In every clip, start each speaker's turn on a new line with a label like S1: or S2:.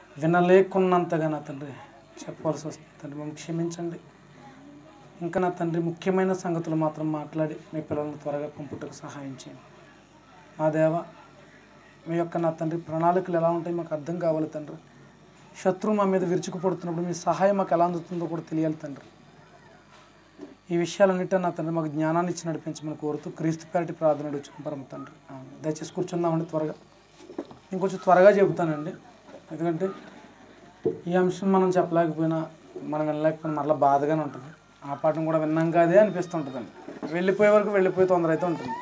S1: వినలేకున్నంతగా నా తండ్రి చెప్పవలసి వస్తుంది తండ్రి మమ్మల్ని క్షమించండి ఇంకా నా తండ్రి ముఖ్యమైన సంగతులు మాత్రం మాట్లాడి మీ పిల్లలను త్వరగా పంపుటకు సహాయం చేయండి మా దేవ మీ యొక్క నా తండ్రి ప్రణాళికలు ఎలా ఉంటాయి మాకు అర్థం కావాలి తండ్రి శత్రువు మా మీద విరుచుకుపడుతున్నప్పుడు మీ సహాయం మాకు ఎలా అందుతుందో కూడా తెలియాలి తండ్రి ఈ విషయాలన్నిటి నా తండ్రి మాకు జ్ఞానాన్ని ఇచ్చి నడిపించమని కోరుతూ క్రీస్తు పేరటి ప్రార్థన అడుగుచుకుని పరమ తండ్రి ఆమేన్. దయచేసి కూర్చుందామండి త్వరగా ఇంకొంచెం త్వరగా చెబుతానండి ఎందుకంటే ఈ అంశం మనం చెప్పలేకపోయినా మనం వినలేకపోయినా మరలా బాధగానే ఉంటుంది ఆ పాఠం కూడా విన్నాం కాదే అనిపిస్తుంటుందండి వెళ్ళిపోయే వరకు వెళ్ళిపోయే తొందర అయితే ఉంటుంది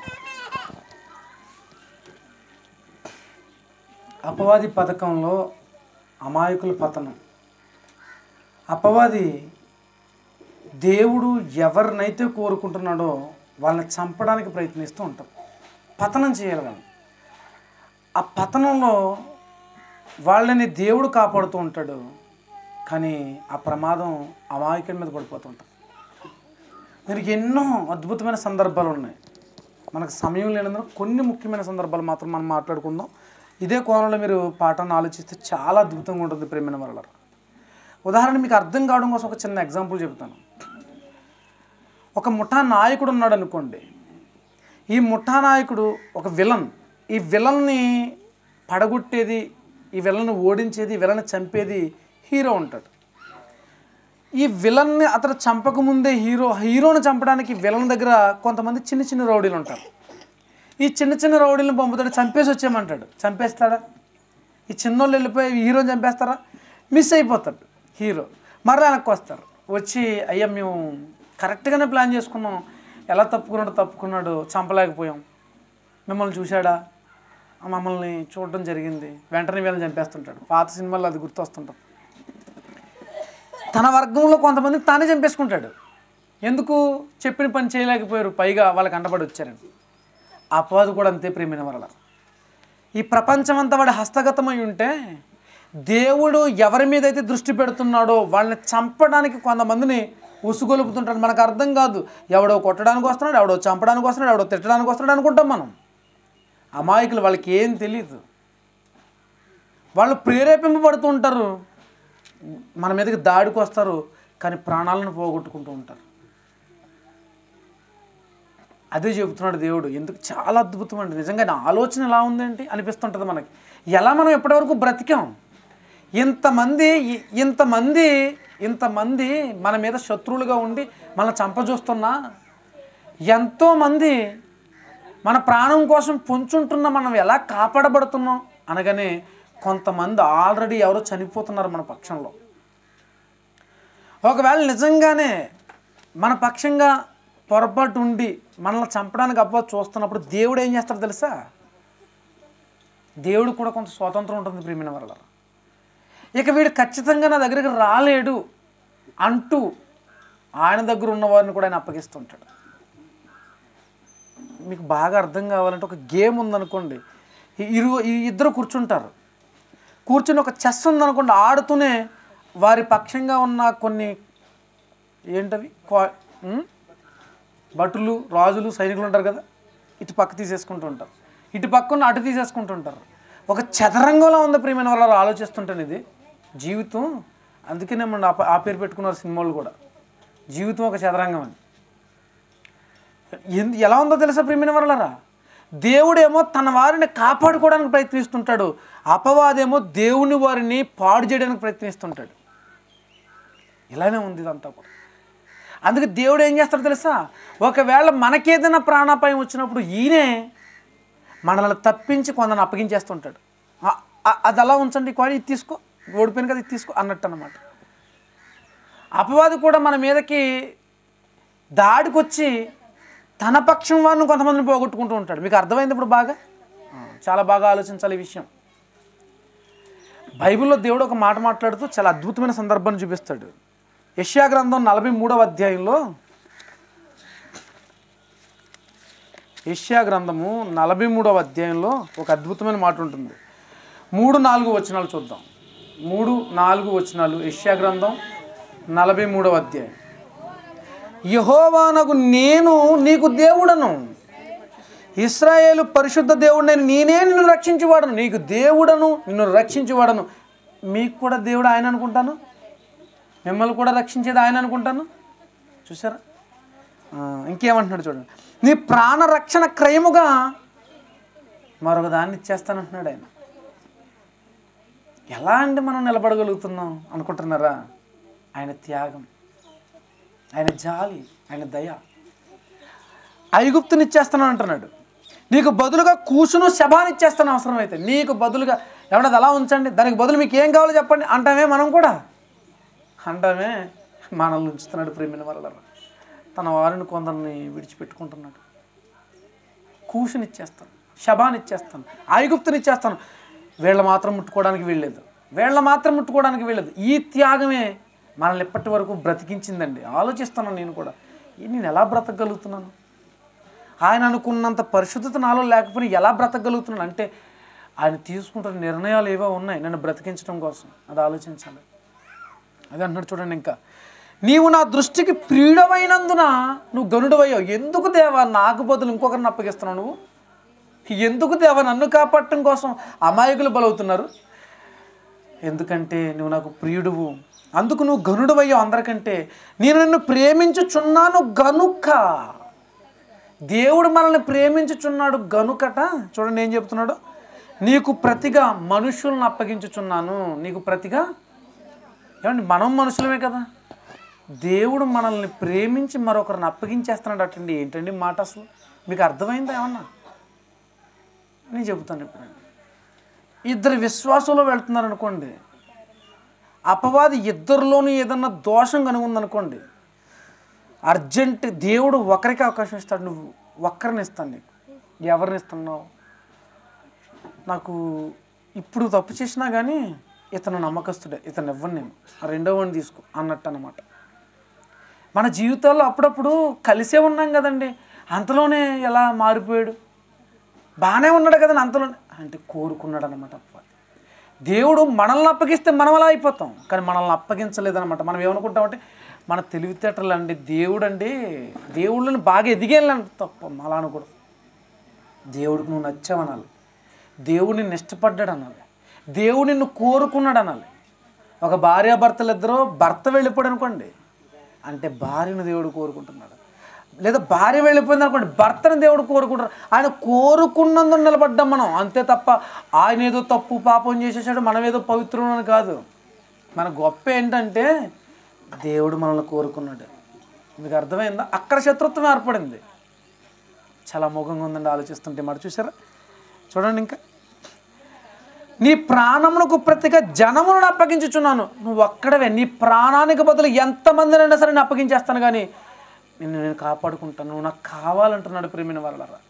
S1: అపవాది పథకంలో అమాయకుల పతనం అపవాది దేవుడు ఎవరినైతే కోరుకుంటున్నాడో వాళ్ళని చంపడానికి ప్రయత్నిస్తూ ఉంటాం పతనం చేయాలి వాళ్ళని ఆ పతనంలో వాళ్ళని దేవుడు కాపాడుతూ ఉంటాడు కానీ ఆ ప్రమాదం అమాయకుల మీద పడిపోతూ ఉంటాం దీనికి ఎన్నో అద్భుతమైన సందర్భాలు ఉన్నాయి మనకు సమయం లేనందున కొన్ని ముఖ్యమైన సందర్భాలు మాత్రం మనం మాట్లాడుకుందాం ఇదే కోణంలో మీరు పాఠాన్ని ఆలోచిస్తే చాలా అద్భుతంగా ఉంటుంది ప్రేమైన వల్ల ఉదాహరణ మీకు అర్థం కావడం కోసం ఒక చిన్న ఎగ్జాంపుల్ చెబుతాను ఒక ముఠా నాయకుడు ఉన్నాడు అనుకోండి ఈ ముఠా నాయకుడు ఒక విలన్ ఈ విలన్ని పడగొట్టేది ఈ విలన్ని ఓడించేది ఈ విలన్ని చంపేది హీరో ఉంటాడు ఈ విలన్ని అతను చంపకముందే హీరో హీరోని చంపడానికి విలన్ దగ్గర కొంతమంది చిన్న చిన్న రౌడీలు ఉంటారు ఈ చిన్న చిన్న రౌడీలను పంపుతాడు చంపేసి వచ్చేయమంటాడు చంపేస్తాడా ఈ చిన్నోళ్ళు వెళ్ళిపోయి హీరోని చంపేస్తారా మిస్ అయిపోతాడు హీరో మరలా వెనక్కి వస్తారు వచ్చి అయ్యా మేము కరెక్ట్గానే ప్లాన్ చేసుకున్నాం ఎలా తప్పుకున్నాడు తప్పుకున్నాడు చంపలేకపోయాం మిమ్మల్ని చూశాడా మమ్మల్ని చూడడం జరిగింది వెంటనే వీళ్ళని చంపేస్తుంటాడు పాత సినిమాల్లో అది గుర్తొస్తుంటాం తన వర్గంలో కొంతమంది తానే చంపేసుకుంటాడు ఎందుకు చెప్పిన పని చేయలేకపోయారు పైగా వాళ్ళకి అంటబడి వచ్చారని అపవాదు కూడా అంతే ప్రేమైన వరల ఈ ప్రపంచం అంతా వాడి హస్తగతమై ఉంటే దేవుడు ఎవరి మీద అయితే దృష్టి పెడుతున్నాడో వాళ్ళని చంపడానికి కొంతమందిని ఉసుగొలుపుతుంటాడు మనకు అర్థం కాదు ఎవడో కొట్టడానికి వస్తున్నాడు ఎవడో చంపడానికి వస్తున్నాడు ఎవడో తిట్టడానికి వస్తున్నాడు అనుకుంటాం మనం అమాయకులు వాళ్ళకి ఏం తెలియదు వాళ్ళు ప్రేరేపింపబడుతూ ఉంటారు మన మీదకి దాడికి వస్తారు కానీ ప్రాణాలను పోగొట్టుకుంటూ ఉంటారు అదే చెబుతున్నాడు దేవుడు ఎందుకు చాలా అద్భుతం అండి నిజంగా నా ఆలోచన ఎలా ఉందంటే అనిపిస్తుంటుంది మనకి ఎలా మనం ఎప్పటివరకు బ్రతికాం ఇంతమంది ఇ- ఇంతమంది ఇంతమంది మన మీద శత్రువులుగా ఉండి మనల్ని చంపజూస్తున్నా ఎంతోమంది మన ప్రాణం కోసం పొంచుంటున్న మనం ఎలా కాపాడబడుతున్నాం అనగానే కొంతమంది ఆల్రెడీ ఎవరో చనిపోతున్నారు మన పక్షంలో ఒకవేళ నిజంగానే మన పక్షంగా పొరపాటు ఉండి మనల్ని చంపడానికి అబ్బా చూస్తున్నప్పుడు దేవుడు ఏం చేస్తాడు తెలుసా దేవుడు కూడా కొంత స్వాతంత్రం ఉంటుంది ప్రియమైన వల్ల ఇక వీడు ఖచ్చితంగా నా దగ్గరికి రాలేడు అంటూ ఆయన దగ్గర ఉన్న వారిని కూడా ఆయన అప్పగిస్తుంటాడు మీకు బాగా అర్థం కావాలంటే ఒక గేమ్ ఉందనుకోండి ఈ ఇరు ఈ ఇద్దరు కూర్చుంటారు కూర్చుని ఒక చెస్ ఉందనుకోండి ఆడుతూనే వారి పక్షంగా ఉన్న కొన్ని ఏంటవి క్వా ఉం? భటులు రాజులు సైనికులు ఉంటారు కదా ఇటు పక్క తీసేసుకుంటూ ఉంటారు ఇటు పక్కన అటు తీసేసుకుంటూ ఉంటారు ఒక చదరంగంలో ఉంది ప్రియమైన వాళ్ళు ఆలోచిస్తుంటాను ఇది జీవితం అందుకనే మన ఆ ప- ఆ పేరు పెట్టుకున్నారు సినిమాలు కూడా జీవితం ఒక చదరంగం అని ఎందు ఎలా ఉందో తెలుసా ప్రియమైన వాళ్ళరా దేవుడేమో తన వారిని కాపాడుకోవడానికి ప్రయత్నిస్తుంటాడు అపవాదేమో దేవుని వారిని పాడు చేయడానికి ప్రయత్నిస్తుంటాడు ఇలానే ఉంది ఇదంతా కూడా అందుకే దేవుడు ఏం చేస్తాడో తెలుసా ఒకవేళ మనకేదైనా ప్రాణాపాయం వచ్చినప్పుడు ఈయనే మనల్ని తప్పించి కొందరిని అప్పగించేస్తుంటాడు ఆ- ఆ- అది అలా ఉంచండి కోడి ఇది తీసుకో ఓడిపోయిన కదా ఇది తీసుకో అన్నట్టు అనమాట అపవాది కూడా మన మీదకి దాడికి వచ్చి తన పక్షం వారిని కొంతమందిని పోగొట్టుకుంటూ ఉంటాడు మీకు అర్థమైంది ఇప్పుడు బాగా ఆ, చాలా బాగా ఆలోచించాలి ఈ విషయం బైబిల్లో దేవుడు ఒక మాట మాట్లాడుతూ చాలా అద్భుతమైన సందర్భాన్ని చూపిస్తాడు యష్యా గ్రంథం నలభై మూడవ అధ్యాయంలో యష్యా గ్రంథము నలభై మూడవ అధ్యాయంలో ఒక అద్భుతమైన మాట ఉంటుంది మూడు నాలుగు వచనాలు చూద్దాం మూడు నాలుగు వచనాలు యష్యా గ్రంథం నలభై మూడవ అధ్యాయం యహోవానకు నేను నీకు దేవుడను ఇస్రాయేలు పరిశుద్ధ దేవుడని నేనే నిన్ను రక్షించేవాడను నీకు దేవుడను నిన్ను రక్షించేవాడను మీకు కూడా దేవుడు ఆయన అనుకుంటాను మిమ్మల్ని కూడా రక్షించేది ఆయన అనుకుంటాను చూసారా ఆ, ఇంకేమంటున్నాడు చూడండి నీ ప్రాణ రక్షణ క్రయముగా మరొక దాన్ని ఇచ్చేస్తానంటున్నాడు ఆయన ఎలా అండి మనం నిలబడగలుగుతున్నాం అనుకుంటున్నారా ఆయన త్యాగం ఆయన జాలి ఆయన దయ ఐగుప్తుని ఇచ్చేస్తాను అంటున్నాడు నీకు బదులుగా కూసును శబాన్ని ఇచ్చేస్తాను అవసరమైతే నీకు బదులుగా ఏమన్నా అలా ఉంచండి దానికి బదులు మీకు ఏం కావాలో చెప్పండి అంటామే మనం కూడా అంటామే మనల్ని ఉంచుతున్నాడు ప్రేమిన వల్ల తన వారిని కొందరిని విడిచిపెట్టుకుంటున్నాడు కూసుని ఇచ్చేస్తాను శబాన్ని ఇచ్చేస్తాను ఐగుప్తుని ఇచ్చేస్తాను వీళ్ళ మాత్రం ముట్టుకోవడానికి వీల్లేదు వీళ్ళ మాత్రం ముట్టుకోవడానికి వీల్లేదు ఈ త్యాగమే మనల్ని ఎప్పటి వరకు బ్రతికించిందండి ఆలోచిస్తున్నాను నేను కూడా ఈ నేను ఎలా బ్రతకగలుగుతున్నాను ఆయన అనుకున్నంత పరిశుద్ధత నాలో లేకపోయినా ఎలా బ్రతకగలుగుతున్నాను అంటే ఆయన తీసుకుంటున్న నిర్ణయాలు ఏవో ఉన్నాయి నన్ను బ్రతికించడం కోసం అది ఆలోచించాలి అది అంటున్నాడు చూడండి ఇంకా నీవు నా దృష్టికి ప్రియుడమైనందున నువ్వు గనుడవయ్యావు ఎందుకు దేవా నాకు బదులు ఇంకొకరిని అప్పగిస్తున్నావు నువ్వు ఎందుకు దేవా నన్ను కాపాడటం కోసం అమాయకులు బలవుతున్నారు ఎందుకంటే నువ్వు నాకు ప్రియుడువు అందుకు నువ్వు గనుడవయ్యావు అందరికంటే నేను నిన్ను ప్రేమించుచున్నాను గనుక దేవుడు మనల్ని ప్రేమించుచున్నాడు గనుకట చూడండి ఏం చెప్తున్నాడు నీకు ప్రతిగా మనుషులను అప్పగించుచున్నాను నీకు ప్రతిగా ఏమండి మనం మనుషులమే కదా దేవుడు మనల్ని ప్రేమించి మరొకరిని అప్పగించేస్తున్నాడు అటండి ఏంటండి మాట అసలు మీకు అర్థమైందా ఏమన్నా నేను చెబుతాను ఇప్పుడు ఇద్దరు విశ్వాసంలో వెళ్తున్నారు అనుకోండి అపవాది ఇద్దరిలోనూ ఏదన్నా దోషం కనుగొందనుకోండి అర్జెంట్ దేవుడు ఒకరికి అవకాశం ఇస్తాడు నువ్వు ఒక్కరిని ఇస్తాను నీకు ఎవరిని ఇస్తున్నావు నాకు ఇప్పుడు తప్పు చేసినా కానీ ఇతను నమ్మకస్తుడే ఇతను ఇవ్వను నేను ఆ రెండో వాడిని తీసుకో అన్నట్టు అనమాట మన జీవితాల్లో అప్పుడప్పుడు కలిసే ఉన్నాం కదండి అంతలోనే ఎలా మారిపోయాడు బాగానే ఉన్నాడు కదండి అంతలోనే అంటే కోరుకున్నాడు అనమాట అప్ప దేవుడు మనల్ని అప్పగిస్తే మనం అలా అయిపోతాం కానీ మనల్ని అప్పగించలేదన్నమాట మనం ఏమనుకుంటామంటే మన తెలివితేటలు అండి దేవుడు అండి దేవుళ్ళని బాగా ఎదిగేళ్ళంట తప్ప అలా అనకూడదు దేవుడికి నువ్వు నచ్చావనాలి దేవుడు నిన్ను ఇష్టపడ్డాడు అనాలి దేవుడు నిన్ను కోరుకున్నాడు అనాలి ఒక భార్యాభర్తలు ఇద్దరు భర్త వెళ్ళిపోయాడు అనుకోండి అంటే భార్యను దేవుడు కోరుకుంటున్నాడు లేదా భార్య వెళ్ళిపోయింది అనుకోండి భర్తను దేవుడు కోరుకుంటారు ఆయన కోరుకున్నందుకు నిలబడ్డాం మనం అంతే తప్ప ఆయన ఏదో తప్పు పాపం చేసేసాడు మనం ఏదో పవిత్రం అని కాదు మన గొప్ప ఏంటంటే దేవుడు మనల్ని కోరుకున్నాడు మీకు అర్థమైందా అక్కడ శత్రుత్వం ఏర్పడింది చాలా మోగంగా ఉందండి ఆలోచిస్తుంటే మరి చూసారా చూడండి ఇంకా నీ ప్రాణమునకు ప్రతిగా జనములను అప్పగించుచున్నాను నువ్వు ఒక్కడవే నీ ప్రాణానికి బదులు ఎంతమందినైనా సరే నేను అప్పగించేస్తాను కానీ నిన్ను నేను కాపాడుకుంటాను నువ్వు నాకు కావాలంటున్నాడు ప్రేమిన వాళ్ళరా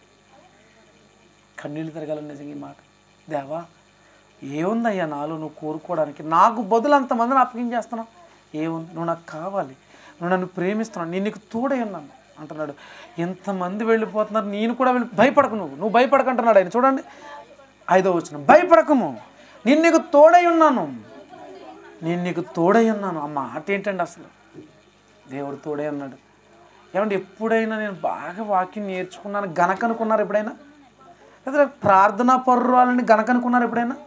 S1: కన్నీళ్ళు తిరగాలని నిజంగా ఈ మాట దేవా ఏముందయ్యా నాలో నువ్వు కోరుకోవడానికి నాకు బదులు అంతమందిని అప్పగించేస్తున్నావు ఏముంది నువ్వు నాకు కావాలి నువ్వు నన్ను ప్రేమిస్తున్నావు నేను నీకు తోడై ఉన్నాను అంటున్నాడు ఎంతమంది వెళ్ళిపోతున్నారు నేను కూడా వెళ్ళి భయపడకు నువ్వు నువ్వు భయపడకంటున్నాడు ఆయన చూడండి ఐదో వచ్చిన భయపడకము నేను నీకు తోడై ఉన్నాను నేను నీకు తోడై ఉన్నాను ఆ మాట ఏంటండి అసలు దేవుడు తోడే అన్నాడు ఏమంటే ఎప్పుడైనా నేను బాగా వాక్యం నేర్చుకున్నాను గనక అనుకున్నారు ఎప్పుడైనా లేదా ప్రార్థనా పర్వాలని గనక అనుకున్నారు ఎప్పుడైనా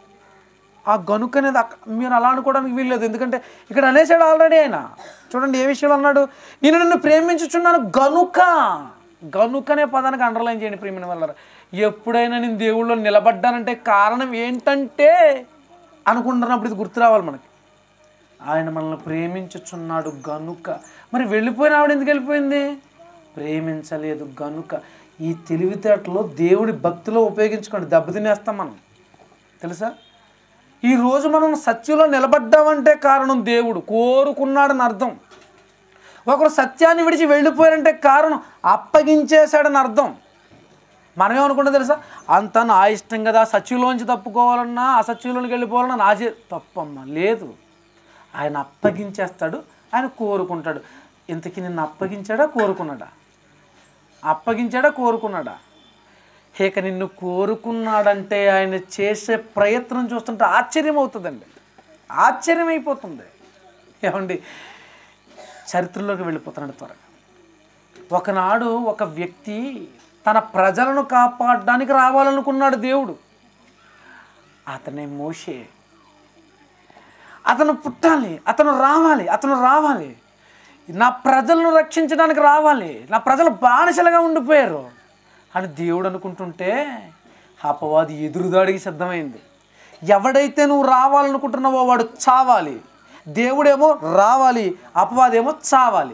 S1: ఆ గనుక అనేది అక్క మీరు అలా అనుకోవడానికి వీల్లేదు ఎందుకంటే ఇక్కడ అనేసాడు ఆల్రెడీ ఆయన చూడండి ఏ విషయంలో అన్నాడు నేను నిన్ను ప్రేమించుచున్నాను గనుక గనుక అనే పదానికి అండర్లైన్ చేయండి ప్రేమిన వల్ల ఎప్పుడైనా నేను దేవుళ్ళో నిలబడ్డానంటే కారణం ఏంటంటే అనుకుంటున్నప్పుడు ఇది గుర్తు రావాలి మనకి ఆయన మనల్ని ప్రేమించుచున్నాడు గనుక మరి వెళ్ళిపోయిన ఆవిడ ఎందుకు వెళ్ళిపోయింది ప్రేమించలేదు గనుక ఈ తెలివితేటలో దేవుడి భక్తిలో ఉపయోగించుకోండి దెబ్బతినేస్తాం మనం తెలుసా ఈ రోజు మనం సత్యంలో నిలబడ్డామంటే కారణం దేవుడు కోరుకున్నాడని అర్థం ఒకరు సత్యాన్ని విడిచి వెళ్ళిపోయారంటే కారణం అప్పగించేశాడని అర్థం మనం ఏమనుకుంటాం తెలుసా అంత నా ఇష్టం కదా సత్యంలోంచి తప్పుకోవాలన్నా అసత్యంలోనికి వెళ్ళిపోవాలన్నా నా చే తప్పమ్మా లేదు ఆయన అప్పగించేస్తాడు ఆయన కోరుకుంటాడు ఇంతకీ నిన్ను అప్పగించాడా కోరుకున్నాడా అప్పగించాడా కోరుకున్నాడా ఇక నిన్ను కోరుకున్నాడంటే ఆయన చేసే ప్రయత్నం చూస్తుంటే ఆశ్చర్యం అవుతుందండి ఆశ్చర్యం అయిపోతుంది ఏమండి చరిత్రలోకి వెళ్ళిపోతున్నాడు త్వరగా ఒకనాడు ఒక వ్యక్తి తన ప్రజలను కాపాడడానికి రావాలనుకున్నాడు దేవుడు అతనే మోషే అతను పుట్టాలి అతను రావాలి అతను రావాలి నా ప్రజలను రక్షించడానికి రావాలి నా ప్రజలు బానిసలుగా ఉండిపోయారు అని దేవుడు అనుకుంటుంటే అపవాది ఎదురుదాడికి సిద్ధమైంది ఎవడైతే నువ్వు రావాలనుకుంటున్నావో వాడు చావాలి దేవుడేమో రావాలి అపవాదేమో చావాలి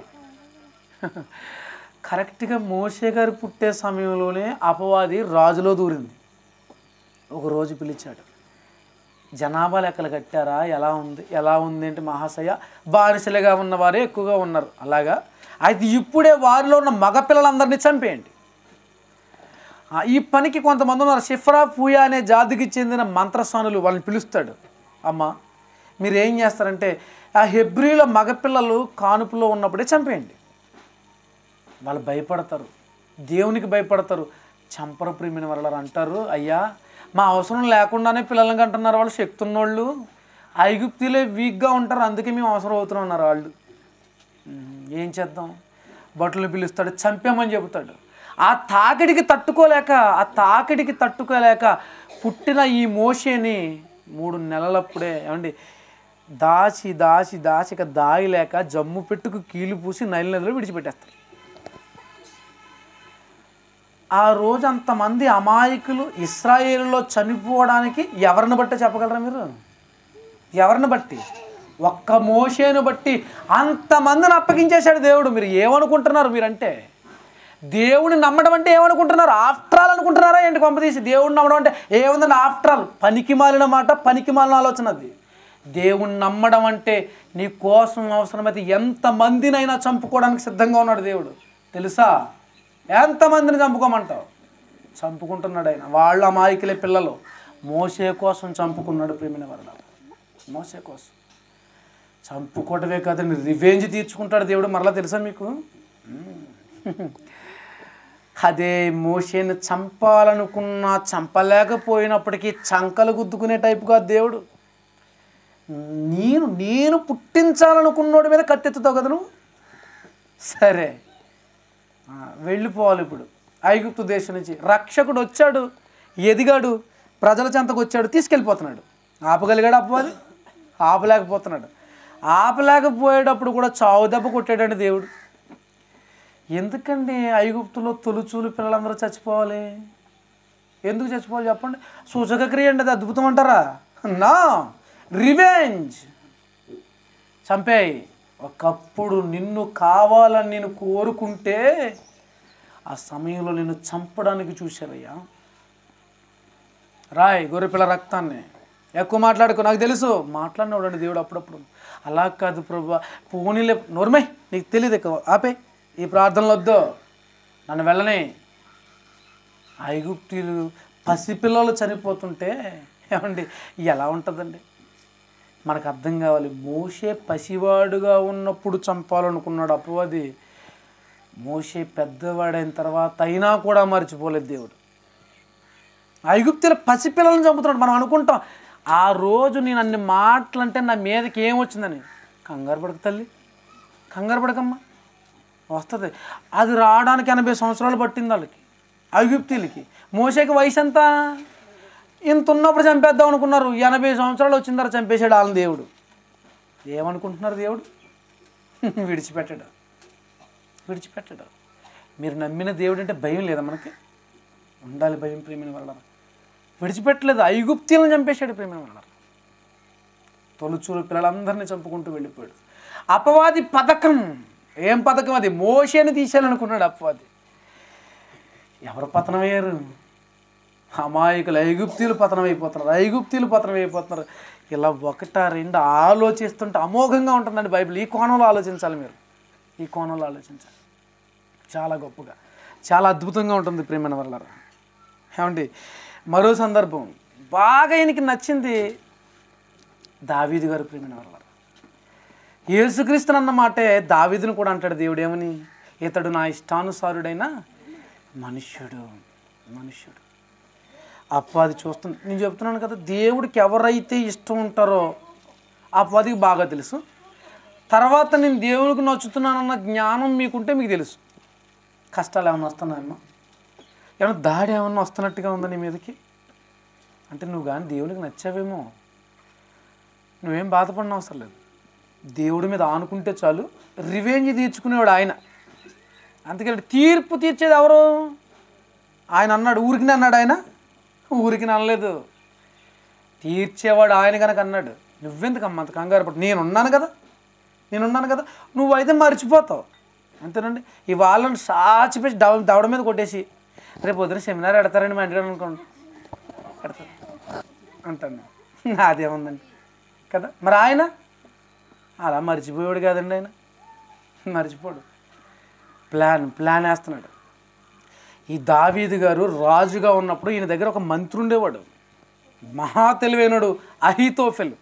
S1: కరెక్ట్గా మోసే గారు పుట్టే సమయంలోనే అపవాది రాజులో దూరింది ఒక రోజు పిలిచాడు జనాభా లెక్కలు కట్టారా ఎలా ఉంది ఎలా ఉంది అంటే మహాశయ బానిసలుగా ఉన్నవారే ఎక్కువగా ఉన్నారు అలాగా అయితే ఇప్పుడే వారిలో ఉన్న మగపిల్లలందరినీ చంపేయండి ఆ, ఈ పనికి కొంతమంది ఉన్నారు షిఫ్రా పూయా అనే జాతికి చెందిన మంత్రస్వానులు వాళ్ళని పిలుస్తాడు అమ్మ మీరు ఏం చేస్తారంటే ఆ హెబ్రిల మగపిల్లలు కానుపులో ఉన్నప్పుడే చంపేయండి వాళ్ళు భయపడతారు దేవునికి భయపడతారు చంపర ప్రేమిన వాళ్ళు అంటారు అయ్యా మా అవసరం లేకుండానే పిల్లలకి అంటున్నారు వాళ్ళు శక్తి ఉన్నోళ్ళు ఐగుప్తిలే వీక్గా ఉంటారు అందుకే మేము అవసరం అవుతున్నాం అన్నారు వాళ్ళు ఉమ్, ఏం చేద్దాం బట్టలు పిలుస్తాడు చంపామని చెబుతాడు ఆ తాకిడికి తట్టుకోలేక ఆ తాకిడికి తట్టుకోలేక పుట్టిన ఈ మోషేని మూడు నెలలప్పుడే ఏమండి దాచి దాచి దాచిక దాయలేక జమ్ము పెట్టుకు కీలు పూసి నైల్ నదిలో విడిచిపెట్టేస్తారు ఆ రోజు అంతమంది అమాయకులు ఇస్రాయేలులో చనిపోవడానికి ఎవరిని బట్టి చెప్పగలరా మీరు ఎవరిని బట్టి ఒక్క మోషేను బట్టి అంతమందిని అప్పగించేశాడు దేవుడు మీరు ఏమనుకుంటున్నారు మీరంటే దేవుడిని నమ్మడం అంటే ఏమనుకుంటున్నారు ఆఫ్టర్ ఆల్ అనుకుంటున్నారా ఏంటి కొంపతీసి దేవుడిని నమ్మడం అంటే ఏముందండి ఆఫ్టర్ ఆల్ పనికి మాలిన మాట పనికి మాలిన ఆలోచన అది దేవుణ్ణి నమ్మడం అంటే నీ కోసం అవసరమైతే ఎంతమందినైనా చంపుకోవడానికి సిద్ధంగా ఉన్నాడు దేవుడు తెలుసా ఎంతమందిని చంపుకోమంటావు చంపుకుంటున్నాడు ఆయన వాళ్ళ అమాయకులే పిల్లలు మోసే కోసం చంపుకున్నాడు ప్రేమిన వరద మోసే కోసం చంపుకోవటమే కాదండి రివెంజ్ తీర్చుకుంటాడు దేవుడు మరలా తెలుసా మీకు మ్మ్. అదే మోషేని చంపాలనుకున్నా చంపలేకపోయినప్పటికీ చంకలు గుద్దుకునే టైపు కాదు దేవుడు నేను నేను పుట్టించాలనుకున్నోడి మీద కత్తెత్తుతావు కదా నువ్వు సరే ఆ, వెళ్ళిపోవాలి ఇప్పుడు ఐగుప్తు దేశం నుంచి రక్షకుడు వచ్చాడు ఎదిగాడు ప్రజల చెంతకు వచ్చాడు తీసుకెళ్ళిపోతున్నాడు ఆపగలిగాడు అప్పది ఆపలేకపోతున్నాడు ఆపలేకపోయేటప్పుడు కూడా చావు దెబ్బ కొట్టాడండి దేవుడు ఎందుకండి ఐగుప్తులో తొలుచూలు పిల్లలందరూ చచ్చిపోవాలి ఎందుకు చచ్చిపోవాలి చెప్పండి సూచక క్రియ అండి అది అద్భుతం అంటారా నా రివెంజ్ చంపేయి ఒకప్పుడు నిన్ను కావాలని నేను కోరుకుంటే ఆ సమయంలో నిన్ను చంపడానికి చూశారయ్యా రాయ్ గొర్రెపిల్ల రక్తాన్ని ఎక్కువ మాట్లాడుకో నాకు తెలుసు మాట్లాడినవాడు దేవుడు అప్పుడప్పుడు అలా కాదు ప్రభు పోనీలే నోర్మై నీకు తెలియదు ఎక్కువ ఆపే ఈ ప్రార్థనలు వద్దు నన్ను వెళ్ళని ఐగుప్తీలు పసిపిల్లలు చనిపోతుంటే ఏమండి ఎలా ఉంటుందండి మనకు అర్థం కావాలి మోషే పసివాడుగా ఉన్నప్పుడు చంపాలనుకున్నాడు అపవాది మోషే పెద్దవాడైన తర్వాత అయినా కూడా మర్చిపోలేదు దేవుడు ఐగుప్తుల పసిపిల్లలను చంపుతున్నాడు మనం అనుకుంటాం ఆ రోజు నేను అన్ని మాటలంటే నా మీదకి ఏం వచ్చిందని కంగారు పడక తల్లి కంగారు పడకమ్మా వస్తుంది అది రావడానికి ఎనభై సంవత్సరాలు పట్టింది వాళ్ళకి ఐగుప్తీలకి మోసేకి వయసు ఎంత ఇంత ఉన్నప్పుడు చంపేద్దాం అనుకున్నారు ఎనభై సంవత్సరాలు వచ్చిన తర్వాత చంపేశాడు వాళ్ళని దేవుడు ఏమనుకుంటున్నారు దేవుడు విడిచిపెట్టాడు విడిచిపెట్టాడు మీరు నమ్మిన దేవుడు అంటే భయం లేదా మనకి ఉండాలి భయం ప్రేమిని వల్ల విడిచిపెట్టలేదు ఐగుప్తీలను చంపేశాడు ప్రేమిని వల్ల తొలుచూరు పిల్లలందరినీ చంపుకుంటూ వెళ్ళిపోయాడు అపవాది పథకం ఏం పథకం అది మోషేని తీసేయాలనుకున్నాడు అపవాది ఎవరు పతనమయ్యారు అమాయకులు ఐగుప్తీలు పతనం అయిపోతున్నారు ఐగుప్తీలు పతనం అయిపోతున్నారు ఇలా ఒకట రెండు ఆలోచిస్తుంటే అమోఘంగా ఉంటుందండి బైబిల్ ఈ కోణంలో ఆలోచించాలి మీరు ఈ కోణంలో ఆలోచించాలి చాలా గొప్పగా చాలా అద్భుతంగా ఉంటుంది ప్రేమైన వల్ల ఏమండి మరో సందర్భం బాగా ఈయనకి నచ్చింది దావీదు గారు ప్రేమైన వల్ల యేసుక్రీస్తుని అన్న మాటే దావీదుని కూడా అంటాడు దేవుడు ఏమని ఇతడు నా ఇష్టానుసారుడైన మనుష్యుడు మనుష్యుడు అపవాది చూస్తుంది నేను చెప్తున్నాను కదా దేవుడికి ఎవరైతే ఇష్టం ఉంటారో అపవాదికి బాగా తెలుసు తర్వాత నేను దేవునికి నచ్చుతున్నానన్న జ్ఞానం మీకుంటే మీకు తెలుసు కష్టాలు ఏమైనా వస్తున్నాయమ్మా ఏమన్నా దాడి ఏమన్నా వస్తున్నట్టుగా ఉందా నీ మీదకి అంటే నువ్వు కానీ దేవునికి నచ్చావేమో నువ్వేం బాధపడిన అవసరం లేదు దేవుడి మీద ఆనుకుంటే చాలు రివెంజ్ తీర్చుకునేవాడు ఆయన అందుకని తీర్పు తీర్చేది ఎవరు ఆయన అన్నాడు ఊరికి అన్నాడు ఆయన ఊరికి అనలేదు తీర్చేవాడు ఆయన కనుక అన్నాడు నువ్వెందుకు అమ్మ అంత కంగారు పడు నేనున్నాను కదా నేనున్నాను కదా నువ్వైతే మర్చిపోతావు అంతేనండి ఈ వాళ్ళని సాచిపెట్టి దవ దవడ మీద కొట్టేసి రేపు పొద్దున సెమినార్ పెడతారండి మా ఇంటికి అనుకోండి పెడతారు అంటాను అదేముందండి కదా మరి ఆయన అలా మర్చిపోయాడు కదండి ఆయన మర్చిపోడు ప్లాన్ ప్లాన్ వేస్తున్నాడు ఈ దావీదు గారు రాజుగా ఉన్నప్పుడు ఈయన దగ్గర ఒక మంత్రి ఉండేవాడు మహా తెలివైనడు అహితోఫెలు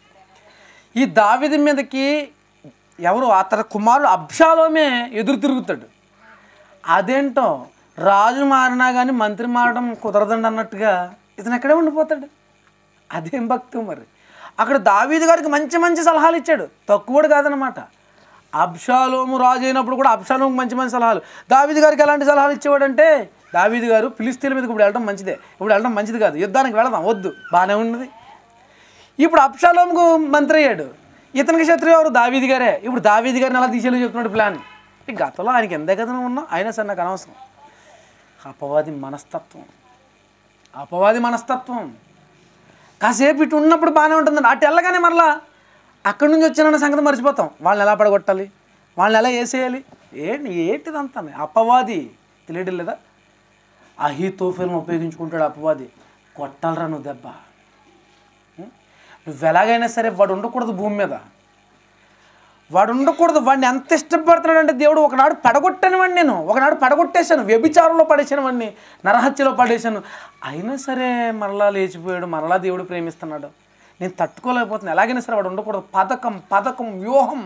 S1: ఈ దావీదు మీదకి ఎవరు అతని కుమారుడు అబ్షాలోమే ఎదురు తిరుగుతాడు అదేంటో రాజు మారినా కానీ మంత్రి మారడం కుదరదండి అన్నట్టుగా ఇతను ఎక్కడే ఉండిపోతాడు అదేం భక్తి మరి అక్కడ దావీదు గారికి మంచి మంచి సలహాలు ఇచ్చాడు తక్కువడు కాదనమాట అబ్షాలోము రాజు అయినప్పుడు కూడా అబ్షాలోము మంచి మంచి సలహాలు దావీదు గారికి ఎలాంటి సలహాలు ఇచ్చేవాడంటే దావీదు గారు ఫిలిస్తీన్ల మీదకి ఇప్పుడు వెళ్ళడం మంచిదే ఇప్పుడు వెళ్ళడం మంచిది కాదు యుద్ధానికి వెళదాం వద్దు బాగానే ఉన్నది ఇప్పుడు అబ్షాలోముకు మంత్రి అయ్యాడు ఇతనికి శత్రువు ఎవరు దావీది గారే ఇప్పుడు దావీది గారిని అలా తీసేయాలో చెప్తున్నాడు ప్లాన్ ఈ గతంలో ఆయనకి ఎంత కదా ఉన్నా అయినా సరే నాకు అనవసరం అపవాది మనస్తత్వం అపవాది మనస్తత్వం కాసేపు ఇటు ఉన్నప్పుడు బాగానే ఉంటుందండి అటు వెళ్ళగానే మరలా అక్కడి నుంచి వచ్చిన సంగతి మర్చిపోతాం వాళ్ళని ఎలా పడగొట్టాలి వాళ్ళని ఎలా వేసేయాలి ఏంటి ఏంటిదంతా అపవాది తెలియడం లేదా అహితోఫెల్ని ఉపయోగించుకుంటాడు అపవాది కొట్టాలరా నువ్వు దెబ్బ ఉం? నువ్వు ఎలాగైనా సరే వాడు ఉండకూడదు భూమి మీద వాడు ఉండకూడదు వాడిని ఎంత ఇష్టపడుతున్నాడంటే దేవుడు ఒకనాడు పడగొట్టాను వాడిని నేను ఒకనాడు పడగొట్టేశాను వ్యభిచారంలో పడేసాను వాడిని నరహత్యలో పడేశాను అయినా సరే మరలా లేచిపోయాడు మరలా దేవుడు ప్రేమిస్తున్నాడు నేను తట్టుకోలేకపోతున్నాను ఎలాగైనా సరే వాడు ఉండకూడదు పథకం పథకం వ్యూహం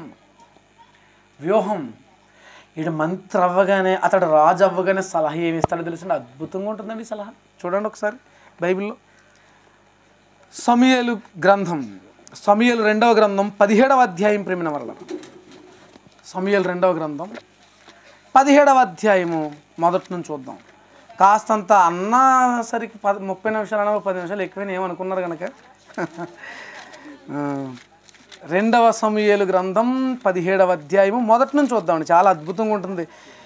S1: వ్యూహం ఈడు మంత్రి అవ్వగానే అతడు రాజు అవ్వగానే సలహా ఏమి ఇస్తాడో తెలిసిన అద్భుతంగా ఉంటుందండి ఈ సలహా చూడండి ఒకసారి బైబిల్లో సమయలు గ్రంథం సమయలు రెండవ గ్రంథం పదిహేడవ అధ్యాయం ప్రేమిన వరల సమయలు రెండవ గ్రంథం పదిహేడవ అధ్యాయము మొదటి నుంచి చూద్దాం కాస్తంత అన్న సరికి పది ముప్పై నిమిషాలు అన్న పది నిమిషాలు ఎక్కువైనా ఏమనుకున్నారు కనుక ఆ, రెండవ సమయలు గ్రంథం పదిహేడవ అధ్యాయము మొదటి నుంచి చూద్దామండి చాలా అద్భుతంగా ఉంటుంది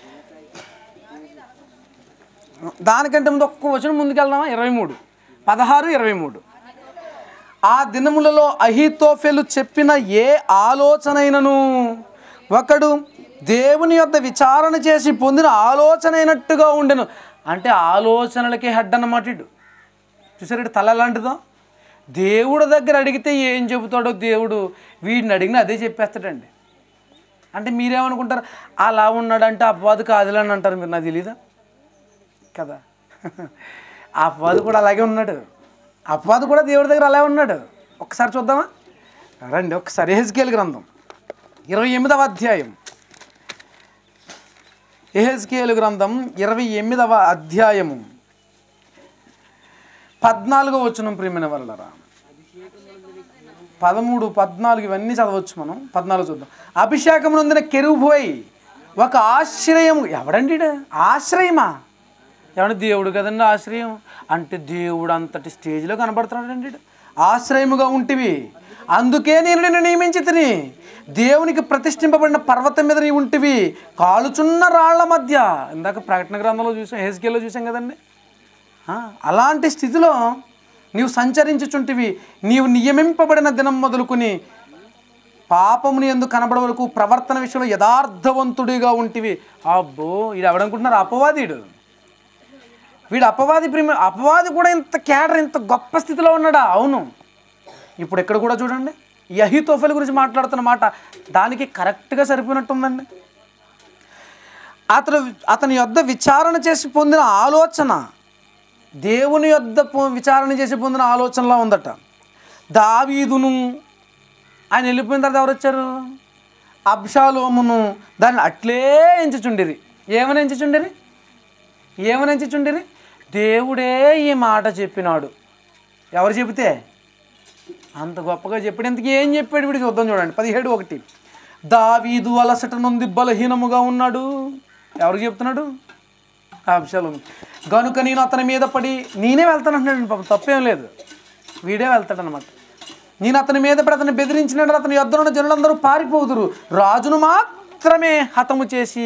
S1: దానికంటే ముందు ఒక్క వచనం ముందుకెళ్దామా ఇరవై మూడు పదహారు ఇరవై మూడు ఆ దినములలో అహితోఫెలు చెప్పిన ఏ ఆలోచనైనను ఒకడు దేవుని యొక్క విచారణ చేసి పొందిన ఆలోచన అయినట్టుగా ఉండెను అంటే ఆలోచనలకే హెడ్ అన్నమాట ఇటు చూసారు ఇటు తల ఎలాంటిదో దేవుడు దగ్గర అడిగితే ఏం చెబుతాడో దేవుడు వీడిని అడిగినా అదే చెప్పేస్తాడండి అంటే మీరేమనుకుంటారు అలా ఉన్నాడంటే అపవాదు కాదులే అని అంటారు మీరు నాకు తెలీదా కదా ఆ అపవాదు కూడా అలాగే ఉన్నాడు అపవాదు కూడా దేవుడి దగ్గర అలాగే ఉన్నాడు ఒక్కసారి చూద్దామా రండి ఒక్కసారి ఎహెజ్కేల్ గ్రంథం ఇరవై ఎనిమిదవ అధ్యాయం ఎహెజ్కేల్ గ్రంథం ఇరవై ఎనిమిదవ అధ్యాయము పద్నాలుగో వచనం ప్రియమైన వరలరా పదమూడు పద్నాలుగు ఇవన్నీ చదవచ్చు మనం పద్నాలుగు చూద్దాం అభిషేకం నొందిన కెరుబోయ్ ఒక ఆశ్రయం ఎవడండి ఈడు? ఆశ్రయమా ఏమన్నా దేవుడు కదండి ఆశ్రయం అంటే దేవుడు అంతటి స్టేజ్లో కనబడుతున్నాడండి ఈడు. ఆశ్రయముగా ఉంటివి అందుకే నేను నిన్ను నియమించి తిని దేవునికి ప్రతిష్ఠింపబడిన పర్వతం మీద నీవు ఉంటివి కాలుచున్న రాళ్ల మధ్య ఇందాక ప్రకటన గ్రంథంలో చూసాం హేస్కేల్లో చూసాం కదండి ఆ, అలాంటి స్థితిలో నీవు సంచరించుచుంటివి నీవు నియమింపబడిన దినం మొదలుకుని పాపముని ఎందు కనబడ వరకు ప్రవర్తన విషయంలో యథార్థవంతుడిగా ఉంటివి అబ్బో ఇది ఎవడనుకుంటున్నారు అపవాదీడు వీడు అపవాది ప్రేమ అపవాది కూడా ఇంత కేడర్ ఇంత గొప్ప స్థితిలో ఉన్నాడా అవును ఇప్పుడు ఇక్కడ కూడా చూడండి ఈ అహితోఫెల్ గురించి మాట్లాడుతున్న మాట దానికి కరెక్ట్గా సరిపోయినట్టుందండి అతను అతని యొద్ద విచారణ చేసి పొందిన ఆలోచన దేవుని యొద్ద పొ- విచారణ చేసి పొందిన ఆలోచనలా ఉందట దావీదును ఆయన వెళ్ళిపోయిన తర్వాత ఎవరు వచ్చారు అబ్షాలోమును దాన్ని అట్లే ఎంచుచుండిరి ఏమని ఎంచుచుండిరి ఏమని ఎంచుచుండిరి దేవుడే ఈ మాట చెప్పినాడు ఎవరు చెబితే అంత గొప్పగా చెప్పాడు ఇంతకీ ఏం చెప్పాడు వీడికి చూద్దాం చూడండి పదిహేడు ఒకటి దావీదు అలసట నుండి బలహీనముగా ఉన్నాడు ఎవరికి చెప్తున్నాడు అబ్షాలోము గనుక నేను అతని మీద పడి నేనే వెళ్తాను అంటున్నాడు పాపం తప్పేం లేదు వీడే వెళ్తాడనమాట నేను అతని మీద పడి అతన్ని బెదిరించినట్లు అతని యొద్దనున్న జనులందరూ పారిపోదురు రాజును మాత్రమే హతము చేసి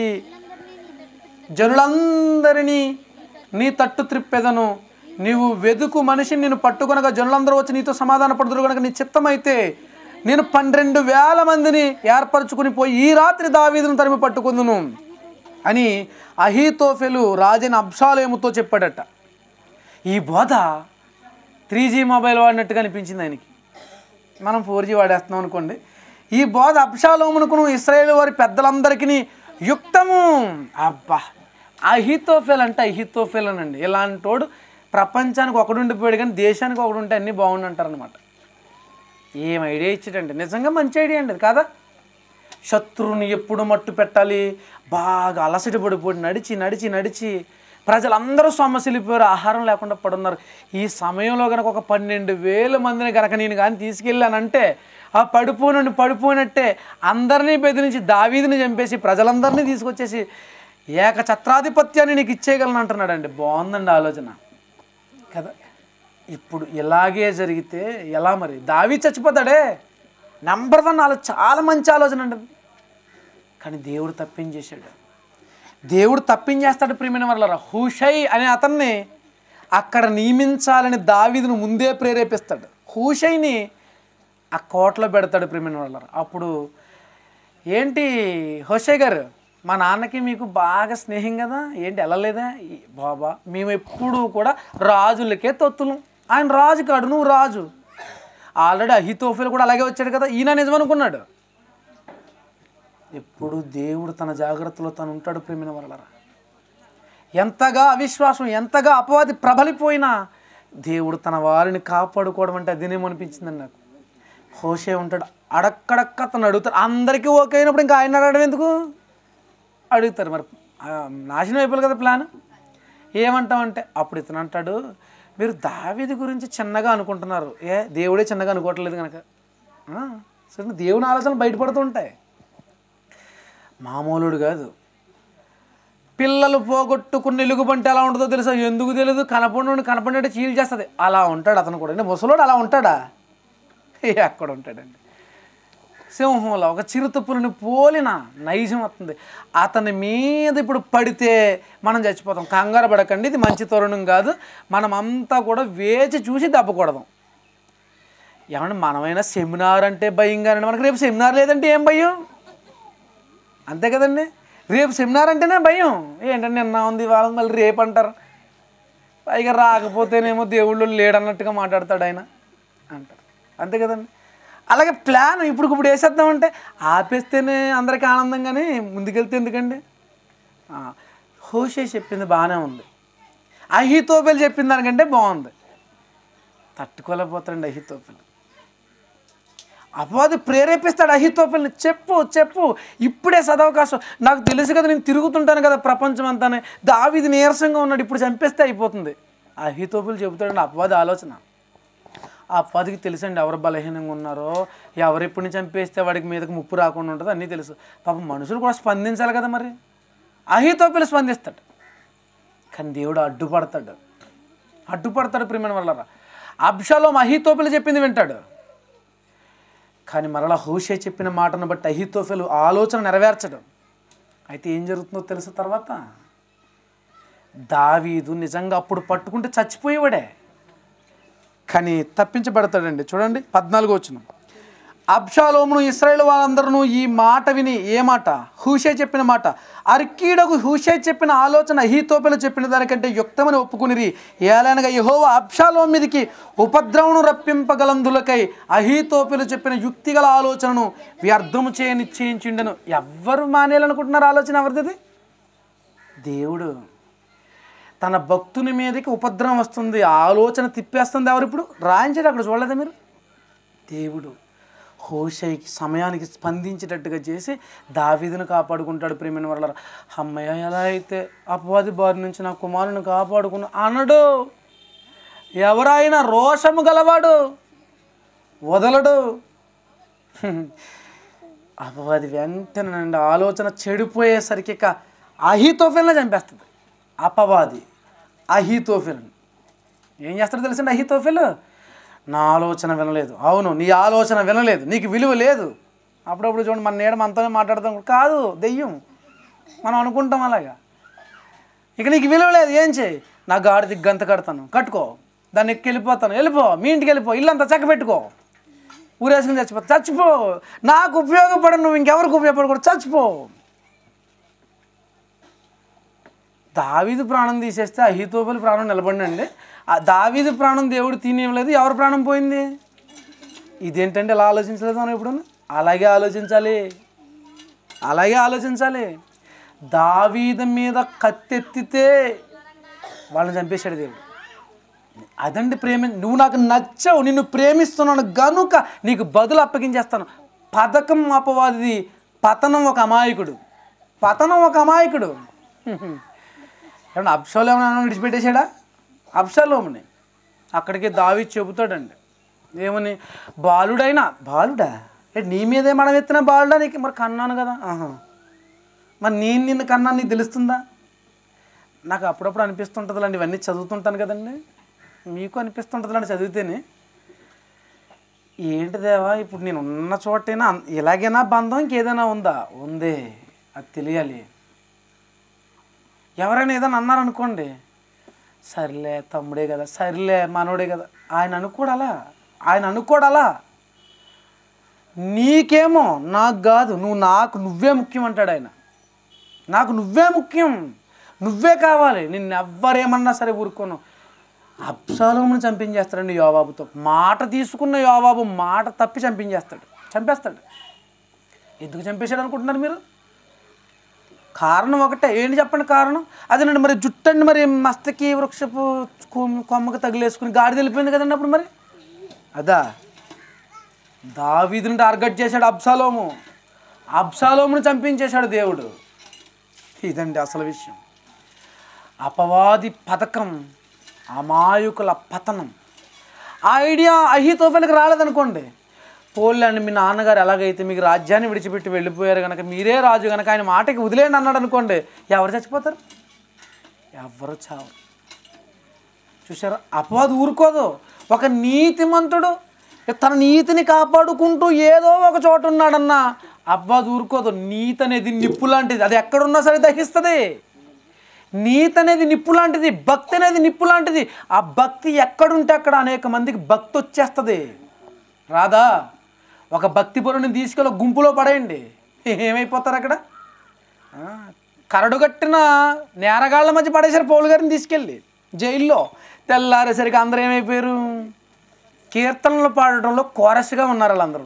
S1: జనులందరినీ నీ తట్టు త్రిప్పెదను నీవు వెదుకు మనిషిని నేను పట్టుకొనగా జనులందరూ వచ్చి నీతో సమాధాన పడుతురు కనుక నీ చిత్తమైతే నేను పన్నెండు వేల మందిని ఏర్పరచుకుని పోయి ఈ రాత్రి దావీదును తరిమి పట్టుకుందును అని అహీతోఫెలు రాజైన అబ్షాలేముతో చెప్పాడట ఈ బోధ త్రీ జీ మొబైల్ వాడినట్టుగా అనిపించింది ఆయనకి మనం ఫోర్ జీ వాడేస్తున్నాం అనుకోండి ఈ బోధ అబ్షాలోమునుకును ఇస్రాయేల్ వారి పెద్దలందరికీ యుక్తము అబ్బా అహితోఫెల్ అంటే అహితోఫెల్ అనండి ఇలాంటోడు ప్రపంచానికి ఒకడు ఉండిపోయాడు కానీ దేశానికి ఒకడు ఉంటే అన్నీ బాగుండంటారు అనమాట ఏం ఐడియా ఇచ్చాడండి నిజంగా మంచి ఐడియా అండి అది కాదా శత్రువుని ఎప్పుడు మట్టు పెట్టాలి బాగా అలసట పడిపోయి నడిచి నడిచి నడిచి ప్రజలందరూ సొమ్మసిలిపోయారు ఆహారం లేకుండా పడున్నారు ఈ సమయంలో కనుక ఒక పన్నెండు వేల మందిని కనుక నేను కానీ తీసుకెళ్ళానంటే ఆ పడిపోయినండి పడిపోయినట్టే అందరినీ బెదిరించి దావీదిని చంపేసి ప్రజలందరినీ తీసుకొచ్చేసి ఏక ఛత్రాధిపత్యాన్ని నీకు ఇచ్చేయగలను అంటున్నాడండి బాగుందండి ఆలోచన కదా ఇప్పుడు ఇలాగే జరిగితే ఎలా మరి దావి చచ్చిపోతాడే నెంబర్ వన్ ఆలోచన చాలా మంచి ఆలోచన అండి అది. కానీ దేవుడు తప్పించేశాడు దేవుడు తప్పించేస్తాడు ప్రియమైన వాళ్ళ హూషై అనే అతన్ని అక్కడ నియమించాలని దావీదును ముందే ప్రేరేపిస్తాడు హూషైని ఆ కోటలో పెడతాడు ప్రియమైన వాళ్ళ అప్పుడు ఏంటి హోషే గారు మా నాన్నకి మీకు బాగా స్నేహం కదా ఏంటి వెళ్ళలేదా ఈ- బాబా మేము ఎప్పుడూ కూడా రాజులకే తొత్తులం ఆయన రాజు కాడు నువ్వు రాజు ఆల్రెడీ అహితోఫిల్ కూడా అలాగే వచ్చాడు కదా ఈయన నిజమనుకున్నాడు ఎప్పుడు దేవుడు తన జాగ్రత్తలో తను ఉంటాడు ప్రేమిన వలరా ఎంతగా అవిశ్వాసం ఎంతగా అపవాది ప్రబలిపోయినా దేవుడు తన వారిని కాపాడుకోవడం అంటే అదేనేమో అనిపించిందండి నాకు హోషే ఉంటాడు అడక్కడక్క అతను అడుగుతాడు అందరికీ ఓకే అయినప్పుడు ఇంకా ఆయన అడగడం ఎందుకు అడుగుతారు మరి ఆ, నాశనం అయిపోయింది కదా ప్లాన్ ఏమంటామంటే అప్పుడు ఇతను అంటాడు మీరు దావీది గురించి చిన్నగా అనుకుంటున్నారు ఏ దేవుడే చిన్నగా అనుకోవట్లేదు కనుక ఆ, సరే దేవుని ఆలోచనలు బయటపడుతుంటాయి మామూలుడు కాదు పిల్లలు పోగొట్టుకున్న ఎలుగుబంటి ఎలా ఉంటుందో తెలుసా ఎందుకు తెలియదు కనపడి కనపడినట్టు చీల్ చేస్తుంది అలా ఉంటాడు అతను కూడా అంటే ముసలోడు అలా ఉంటాడా ఎక్కడ ఉంటాడండి సింహంలో ఒక చిరుతపులిని పోలిన నైజం వస్తుంది అతని మీద ఇప్పుడు పడితే మనం చచ్చిపోతాం కంగారు పడకండి ఇది మంచి తరుణం కాదు మనం అంతా కూడా వేచి చూసి దెబ్బకూడదాం ఏమన్నా మనమైనా సెమినార్ అంటే భయం కానీ మనకి రేపు సెమినార్ లేదంటే ఏం భయం అంతే కదండి రేపు సెమినార్ అంటేనే భయం ఏంటంటే నిన్న ఉంది వాళ్ళని మళ్ళీ రేపు అంటారు పైగా రాకపోతేనేమో దేవుళ్ళు లేడన్నట్టుగా మాట్లాడతాడు ఆయన అంటారు అంతే కదండి అలాగే ప్లాన్ ఇప్పుడు ఇప్పుడు వేసేద్దామంటే ఆపేస్తేనే అందరికీ ఆనందం కానీ ముందుకెళ్తే ఎందుకండి ఆ, హోషే చెప్పింది బాగానే ఉంది అహితోపెలు చెప్పిన దానికంటే బాగుంది తట్టుకోలేకపోతాడండి అహితోపెలు అపవాది ప్రేరేపిస్తాడు అహితోపెల్ని చెప్పు చెప్పు ఇప్పుడే సదవకాశం నాకు తెలుసు కదా నేను తిరుగుతుంటాను కదా ప్రపంచం అంతానే దావిది నీరసంగా ఉన్నాడు ఇప్పుడు చంపేస్తే అయిపోతుంది అహితోపెలు చెబుతాడండి అపవాది ఆలోచన ఆ అపవాదికి తెలుసండి ఎవరు బలహీనంగా ఉన్నారో ఎవరు ఎప్పుడు చంపేస్తే వాడికి మీదకి ముప్పు రాకుండా ఉంటుందో అన్నీ తెలుసు పాపం మనుషులు కూడా స్పందించాలి కదా మరి అహితోపెలు స్పందిస్తాడు కానీ దేవుడు అడ్డుపడతాడు అడ్డుపడతాడు ప్రియమైన వల్ల అబ్షాలోం అహితోపెలు చెప్పింది వింటాడు కానీ మరలా హూషే చెప్పిన మాటను బట్టి అహితోఫెలు ఆలోచన నెరవేర్చడం అయితే ఏం జరుగుతుందో తెలుసు తర్వాత దావీదు నిజంగా అప్పుడు పట్టుకుంటే చచ్చిపోయేవాడే కానీ తప్పించబడతాడండి చూడండి పద్నాలుగు వచ్చిన అబ్షాలోమును ఇస్రాయేల్ వాళ్ళందరూ ఈ మాట విని ఏ మాట హూషే చెప్పిన మాట అర్కీడకు హూషే చెప్పిన ఆలోచన అహీతోపెలు చెప్పిన దానికంటే యుక్తమని ఒప్పుకునిరి ఏలనగా యెహోవా అబ్షాలోం మీదికి ఉపద్రవను రప్పింపగలందులకై అహీతోపెలు చెప్పిన యుక్తిగల ఆలోచనను వ్యర్థము చేయ నిశ్చయించిండను ఎవ్వరు మానేయాలనుకుంటున్నారు ఆలోచన ఎవరిది దేవుడు తన భక్తుని మీదకి ఉపద్రవం వస్తుంది ఆలోచన తిప్పేస్తుంది ఎవరు ఇప్పుడు రాయించాడు అక్కడ చూడలేదా మీరు దేవుడు హోషైకి సమయానికి స్పందించేటట్టుగా చేసి దావీదును కాపాడుకుంటాడు ప్రేమైన వాళ్ళ అమ్మయ్య ఎలా అయితే అపవాది బారి నుంచి నా కుమారుని కాపాడుకున్న అనడు ఎవరైనా రోషము గలవాడు వదలడు అపవాది వెంటనే ఆలోచన చెడిపోయేసరికి ఇక అహితోఫెల్ని చంపేస్తుంది అపవాది అహితోఫెల్ ఏం చేస్తాడో తెలుసండి అహితోఫెల్ నా ఆలోచన వినలేదు అవును నీ ఆలోచన వినలేదు నీకు విలువ లేదు అప్పుడప్పుడు చూడండి మన నీడ మనతోనే మాట్లాడతాం కాదు దెయ్యం మనం అనుకుంటాం అలాగా ఇక నీకు విలువ లేదు ఏం చేయి నా గాడిది గంత కడతాను కట్టుకో దాన్ని ఎక్కి వెళ్ళిపోతాను వెళ్ళిపో మీ ఇంటికి వెళ్ళిపో ఇల్లంతా చక్క పెట్టుకో ఊరేసుకుని చచ్చిపో చచ్చిపో నాకు ఉపయోగపడు నువ్వు ఇంకెవరికి ఉపయోగపడకూడదు చచ్చిపో దావీదు ప్రాణం తీసేస్తే అహితోపలి ప్రాణం నిలబడినండి ఆ దావీదు ప్రాణం దేవుడు తినేయలేదు ఎవరి ప్రాణం పోయింది ఇదేంటంటే ఇలా ఆలోచించలేదు మనం ఎప్పుడు అలాగే ఆలోచించాలి అలాగే ఆలోచించాలి దావీదు మీద కత్తెత్తితే వాళ్ళని చంపేశాడు దేవుడు అదండి ప్రేమ నువ్వు నాకు నచ్చావు నిన్ను ప్రేమిస్తున్నాను గనుక నీకు బదులు అప్పగించేస్తాను పథకం అపవాది పతనం ఒక అమాయకుడు పతనం ఒక అమాయకుడు ఏమన్నా అప్షాలో ఏమైనా విడిచిపెట్టేశాడా అప్షాలోముని అక్కడికి దావి చెబుతాడండి ఏమని బాలుడైనా బాలుడా ఏ నీ మీదే మనం ఎత్తిన బాలుడా నీకు మరి కన్నాను కదా ఆహా మరి నేను నిన్ను కన్నా నీకు తెలుస్తుందా నాకు అప్పుడప్పుడు అనిపిస్తుంటుందిలేండి ఇవన్నీ చదువుతుంటాను కదండి మీకు అనిపిస్తుంటుందిలేండి చదివితేనే ఏంటి దేవా ఇప్పుడు నేను ఉన్న చోటైనా అన్- ఇలాగైనా బంధం ఇంకేదైనా ఉందా ఉంది అది తెలియాలి ఎవరైనా ఏదైనా అన్నారనుకోండి సర్లే తమ్ముడే కదా సర్లే మనోడే కదా ఆయన అనుకోడాలా ఆయన అనుకోడాలా నీకేమో నాకు కాదు నువ్వు నాకు నువ్వే ముఖ్యం అంటాడు ఆయన నాకు నువ్వే ముఖ్యం నువ్వే కావాలి నిన్ను ఎవ్వరేమన్నా సరే ఊరుకోను అప్సలోమును చంపించేస్తాడండి యోబాబుతో మాట తీసుకున్న యోబాబు మాట తప్పి చంపించేస్తాడు చంపేస్తాడు ఎందుకు చంపేశాడు అనుకుంటున్నారు మీరు కారణం ఒకటే ఏంటి చెప్పండి కారణం అదేనండి మరి జుట్టండి మరి మస్తకి వృక్షపు కొమ్- కొమ్మకి తగిలేసుకుని గాడి వెళ్ళిపోయింది కదండి అప్పుడు మరి అదా దావీదుని టార్గెట్ చేశాడు అబ్సాలోము అబ్సాలోమును చంపించేశాడు దేవుడు ఇదండి అసలు విషయం అపవాది పథకం అమాయకుల పతనం ఆ ఐడియా అహితోఫెల్కి రాలేదనుకోండి పోలేండి మీ నాన్నగారు ఎలాగైతే మీకు రాజ్యాన్ని విడిచిపెట్టి వెళ్ళిపోయారు కనుక మీరే రాజు కనుక ఆయన మాటకి వదిలేయండి అన్నాడు అనుకోండి ఎవరు చచ్చిపోతారు ఎవరు చావు చూసారా అపవాది ఊరుకోదు ఒక నీతిమంతుడు తన నీతిని కాపాడుకుంటూ ఏదో ఒక చోట ఉన్నాడన్న అపవాది ఊరుకోదు నీతి అనేది నిప్పు లాంటిది అది ఎక్కడున్నా సరే దహిస్తుంది నీతి అనేది నిప్పు లాంటిది భక్తి అనేది నిప్పు లాంటిది ఆ భక్తి ఎక్కడుంటే అక్కడ అనేక మందికి భక్తి వచ్చేస్తుంది రాదా ఒక భక్తి పరుని తీసుకెళ్ళి ఒక గుంపులో పడేయండి ఏమైపోతారు అక్కడ ఆ, కరడు కట్టిన నేరగాళ్ళ మధ్య పడేశారు పౌలు గారిని తీసుకెళ్ళి జైల్లో తెల్లారేసరికి అందరూ ఏమైపోయారు కీర్తనలు పాడటంలో కోరస్గా ఉన్నారు వాళ్ళందరూ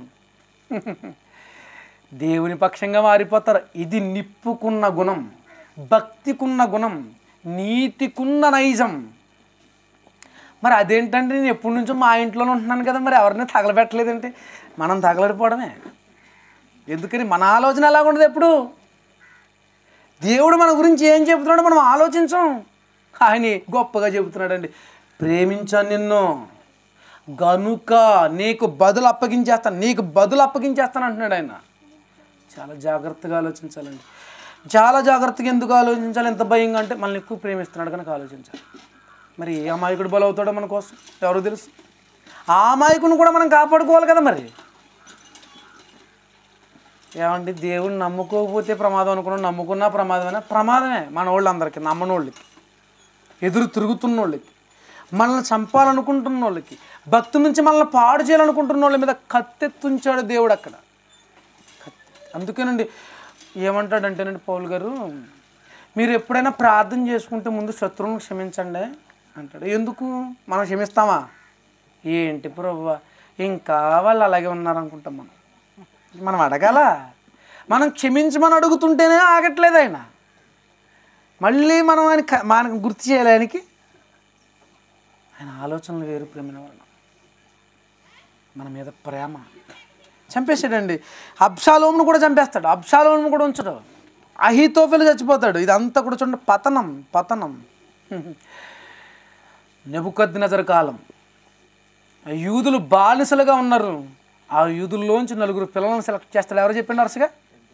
S1: దేవుని పక్షంగా మారిపోతారు ఇది నిప్పుకున్న గుణం భక్తికున్న గుణం నీతికున్న నైజం మరి అదేంటంటే నేను ఎప్పటి నుంచో మా ఇంట్లోనే ఉంటున్నాను కదా మరి ఎవరిని తగలబెట్టలేదంటే మనం తగలడిపోవడమే ఎందుకని మన ఆలోచన ఎలా ఉండదు ఎప్పుడు దేవుడు మన గురించి ఏం చెబుతున్నాడో మనం ఆలోచించం ఆయన గొప్పగా చెబుతున్నాడండి ప్రేమించాను నిన్ను గనుక నీకు బదులు అప్పగించేస్తాను నీకు బదులు అప్పగించేస్తాను అంటున్నాడు ఆయన చాలా జాగ్రత్తగా ఆలోచించాలండి చాలా జాగ్రత్తగా ఎందుకు ఆలోచించాలి ఎంత భయంగా అంటే మనల్ని ఎక్కువ ప్రేమిస్తున్నాడు కనుక ఆలోచించాలి మరి ఏ అమాయకుడు బలవుతాడో మన కోసం ఎవరు తెలుసు ఆ అమాయకుని కూడా మనం కాపాడుకోవాలి కదా మరి ఏమండి దేవుడిని నమ్ముకోకపోతే ప్రమాదం అనుకున్నాం నమ్ముకున్నా ప్రమాదమైనా ప్రమాదమే మన వాళ్ళందరికీ నమ్మని వాళ్ళకి ఎదురు తిరుగుతున్న వాళ్ళకి మనల్ని చంపాలనుకుంటున్న వాళ్ళకి భక్తి నుంచి మనల్ని పాడు చేయాలనుకుంటున్న వాళ్ళ మీద కత్తెత్తుంచాడు దేవుడు అక్కడ అందుకేనండి ఏమంటాడంటేనండి పౌల్ గారు మీరు ఎప్పుడైనా ప్రార్థన చేసుకుంటే ముందు శత్రువులను క్షమించండి అంటాడు ఎందుకు మనం క్షమిస్తామా ఏంటి ప్రభు ఇంకా వాళ్ళు అలాగే ఉన్నారనుకుంటాం మనం మనం అడగాల మనం క్షమించమని అడుగుతుంటేనే ఆగట్లేదు ఆయన మళ్ళీ మనం ఆయన క- మనకు గుర్తు చేయాలి ఆయనకి ఆయన ఆలోచనలు వేరు ప్రేమిన వలన మన మీద ప్రేమ చంపేశాడండి అబ్షాలోమును కూడా చంపేస్తాడు అబ్షాలోమును కూడా ఉంచడు అహితోఫెలు చచ్చిపోతాడు ఇదంతా కూడా చూడండి పతనం పతనం నెబుకద్నజర్ కాలం ఆ యూదులు బానిసలుగా ఉన్నారు ఆ యూదుల్లోంచి నలుగురు పిల్లలను సెలెక్ట్ చేస్తాడు ఎవరు చెప్పండి వరుసగా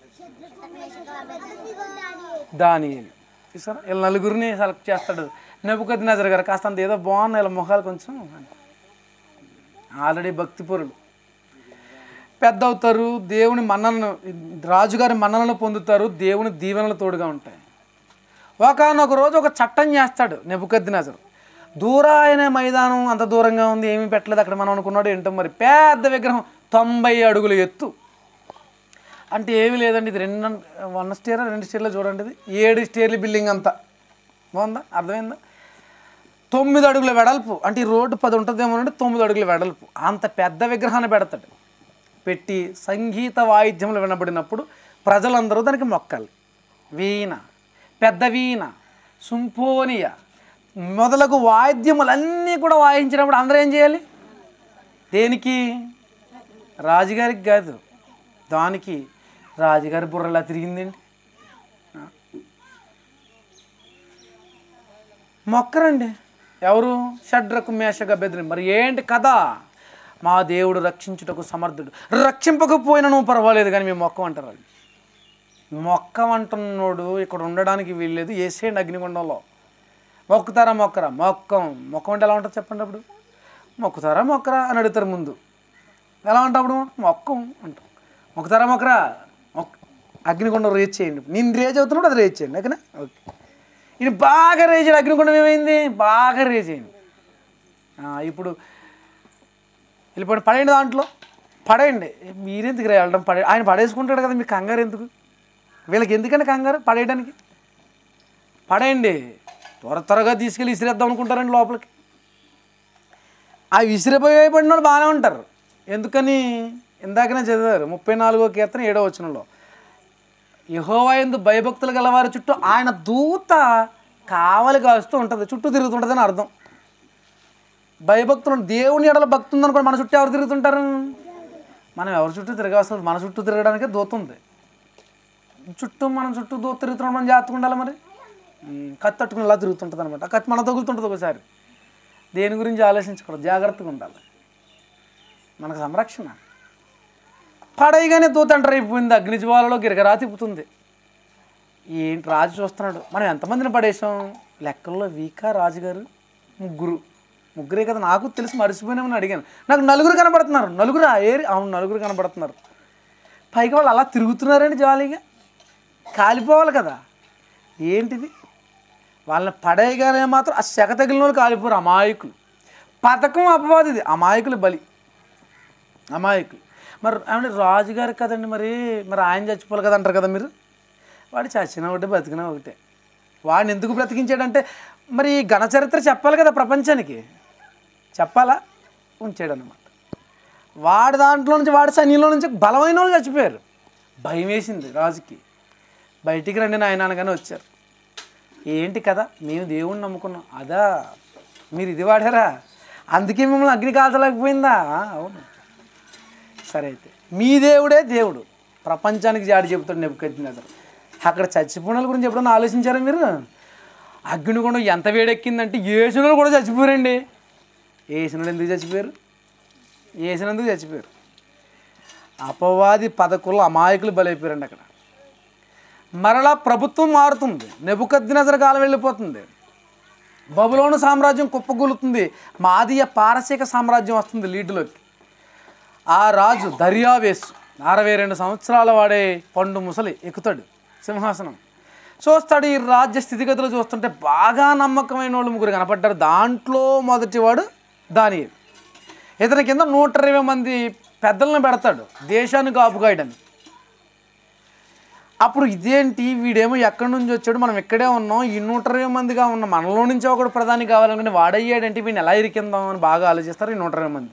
S1: దాని చూసారా వీళ్ళ నలుగురిని సెలెక్ట్ చేస్తాడు నెబుకద్నజర్ గారు కాస్త అంత ఏదో బాగున్నాయి వీళ్ళ ముఖాలు కొంచెం ఆల్రెడీ భక్తిపరులు పెద్ద అవుతారు దేవుని మన్నలను రాజుగారి మన్నలను పొందుతారు దేవుని దీవెనలు తోడుగా ఉంటాయి ఒకనొక రోజు ఒక చట్టం చేస్తాడు నెబుకద్దినజరు దూరాయన మైదానం అంత దూరంగా ఉంది ఏమీ పెట్టలేదు అక్కడ మనం అనుకున్నాడు ఏంటో మరి పెద్ద విగ్రహం తొంభై అడుగుల ఎత్తు అంటే ఏమీ లేదండి ఇది రెండు వన్ స్టేర్ రెండు స్టేర్లో చూడండి ఇది ఏడు స్టేర్ల బిల్డింగ్ అంతా బాగుందా అర్థమైందా తొమ్మిది అడుగుల వెడల్పు అంటే ఈ రోడ్డు పది ఉంటుందేమో అంటే తొమ్మిది అడుగుల వెడల్పు అంత పెద్ద విగ్రహాన్ని పెడతాడు పెట్టి సంగీత వాయిద్యములు వినబడినప్పుడు ప్రజలందరూ దానికి మొక్కాలి వీణ పెద్ద వీణ సుంపోనియ మొదలగు వాయిద్యములన్నీ కూడా వాయించినప్పుడు అందరూ ఏం చేయాలి దేనికి రాజుగారికి కాదు దానికి రాజుగారి బుర్ర ఎలా తిరిగిందండి ఆ? మొక్కరండి ఎవరు షడ్రకు మేషగా బెదిరి మరి ఏంటి కథ మా దేవుడు రక్షించుటకు సమర్థుడు రక్షింపకపోయినా నువ్వు పర్వాలేదు కానీ మేము మొక్క అంటారు వాళ్ళు మొక్క అంటున్నాడు ఇక్కడ ఉండడానికి వీల్లేదు వేసేయండి అగ్నిగుండంలో మొక్కుతారా మొక్కరా మొక్కం మొక్కం అంటే ఎలా ఉంటుంది చెప్పండి అప్పుడు మొక్కుతారా మొక్కరా అని అడుగుతారు ముందు ఎలా అంటావు అప్పుడు మొక్కం అంటాం మొక్కుతారా మొక్కరా మొక్క అగ్నిగుండం రేజ్ చేయండి నేను రేజ్ అవుతున్నాడు అది రేజ్ చేయండి ఓకేనా ఓకే ఇది బాగా రేజ్ అగ్నిగుండం ఏమైంది బాగా రేజ్ అయింది ఆ, ఇప్పుడు వెళ్ళిపోండి పడేయండి దాంట్లో పడేయండి మీరెందుకు రా వెళ్ళడం పడే ఆయన పడేసుకుంటాడు కదా మీకు కంగారు ఎందుకు వీళ్ళకి ఎందుకండి కంగారు పడేయడానికి పడేయండి త్వర త్వరగా తీసుకెళ్ళి విసిరేద్దాం అనుకుంటారండి లోపలికి ఆ విసిరిపోయే పడిన వాళ్ళు బాగానే ఉంటారు ఎందుకని ఇందాకనే చదివారు ముప్పై నాలుగో కీర్తన ఏడో వచనంలో యహోవా ఎందు భయభక్తులు గలవారి చుట్టూ ఆయన దూత కావలి కాస్తూ ఉంటుంది చుట్టూ తిరుగుతుంటుందని అర్థం భయభక్తులు దేవుని ఎడల భక్తి ఉందనుకోండి మన చుట్టూ ఎవరు తిరుగుతుంటారు మనం ఎవరి చుట్టూ తిరగాల్సి మన చుట్టూ తిరగడానికే దూత ఉంది చుట్టూ మనం చుట్టూ దూత తిరుగుతున్నాం మనం జాగ్రత్తగా ఉండాలి మరి ఉమ్, కత్తి తట్టుకుని ఇలా తిరుగుతుంటుంది అనమాట ఆ కత్తి మన తగులుతుంటుంది ఒకసారి దేని గురించి ఆలోచించకూడదు జాగ్రత్తగా ఉండాలి మనకు సంరక్షణ పడైగానే దూత అంటారు అయిపోయింది అగ్ని జ్వాలలో గిరగరా తిప్పుతుంది ఏంటి రాజు చూస్తున్నాడు మనం ఎంతమందిని పడేసాం లెక్కల్లో వీకా రాజుగారు ముగ్గురు ముగ్గురే కదా నాకు తెలిసి మర్చిపోయినామని అడిగాను నాకు నలుగురు కనబడుతున్నారు నలుగురు ఏరి అవును నలుగురు కనబడుతున్నారు పైగా వాళ్ళు అలా తిరుగుతున్నారండి జాలీగా కాలిపోవాలి కదా ఏంటిది వాళ్ళని పడేయగానే మాత్రం ఆ సెగ తగిలిన వాళ్ళు కాలిపోరు అమాయకులు పథకం అపవాది ఇది అమాయకులు బలి అమాయకులు మరి ఏమంటే రాజుగారు కదండి మరి మరి ఆయన చచ్చిపోవాలి కదా అంటారు కదా మీరు వాడు చచ్చినా ఒకటే బతికినా ఒకటే వాడిని ఎందుకు బ్రతికించాడంటే మరి ఈ ఘన చరిత్ర చెప్పాలి కదా ప్రపంచానికి చెప్పాలా ఉంచాడు అనమాట వాడి దాంట్లో నుంచి వాడి సైన్యంలో నుంచి బలమైన వాళ్ళు చచ్చిపోయారు భయం వేసింది రాజుకి బయటికి రండి నాయన అనగానే వచ్చారు ఏంటి కదా మేము దేవుణ్ణి నమ్ముకున్నాం అదా మీరు ఇది వాడారా అందుకే మిమ్మల్ని అగ్ని కాల్చలేకపోయిందా ఆ, అవును సరే అయితే మీ దేవుడే దేవుడు ప్రపంచానికి జాడి చెబుతాడు నెప్పుకెత్తినజరు అక్కడ చచ్చిపోయిన వాళ్ళ గురించి ఎప్పుడన్నా ఆలోచించారా మీరు అగ్నిగుండం ఎంత వేడెక్కిందంటే ఏసునులు కూడా చచ్చిపోయారండి ఏసునులు ఎందుకు చచ్చిపోయారు ఏసినందుకు చచ్చిపోయారు అపవాది పదకులు అమాయకులు బలైపోయారండి అక్కడ మరలా ప్రభుత్వం మారుతుంది నెబుకద్దినజర కాలం వెళ్ళిపోతుంది బబులోను సామ్రాజ్యం కుప్పగూలుతుంది మాదీయ పారసీక సామ్రాజ్యం వస్తుంది లీడ్లోకి ఆ రాజు దర్యావేసు అరవై రెండు సంవత్సరాల వాడే పండు ముసలి ఎక్కుతాడు సింహాసనం చూస్తాడు ఈ రాజ్య స్థితిగతులు చూస్తుంటే బాగా నమ్మకమైన వాళ్ళు ముగ్గురు కనపడ్డారు దాంట్లో మొదటివాడు దానియేలు ఇతని కింద నూట ఇరవై మంది పెద్దలను పెడతాడు దేశాన్ని కాపుగాయడని అప్పుడు ఇదేంటి వీడేమో ఎక్కడి నుంచి వచ్చాడు మనం ఇక్కడే ఉన్నాం ఈ నూట ఇరవై మందిగా ఉన్న మనలో నుంచి ఒకడు ప్రధాని కావాలనుకుని వాడయ్యాడంటే వీడిని ఎలా ఇరికిందాం అని బాగా ఆలోచిస్తారు ఈ నూట ఇరవై మంది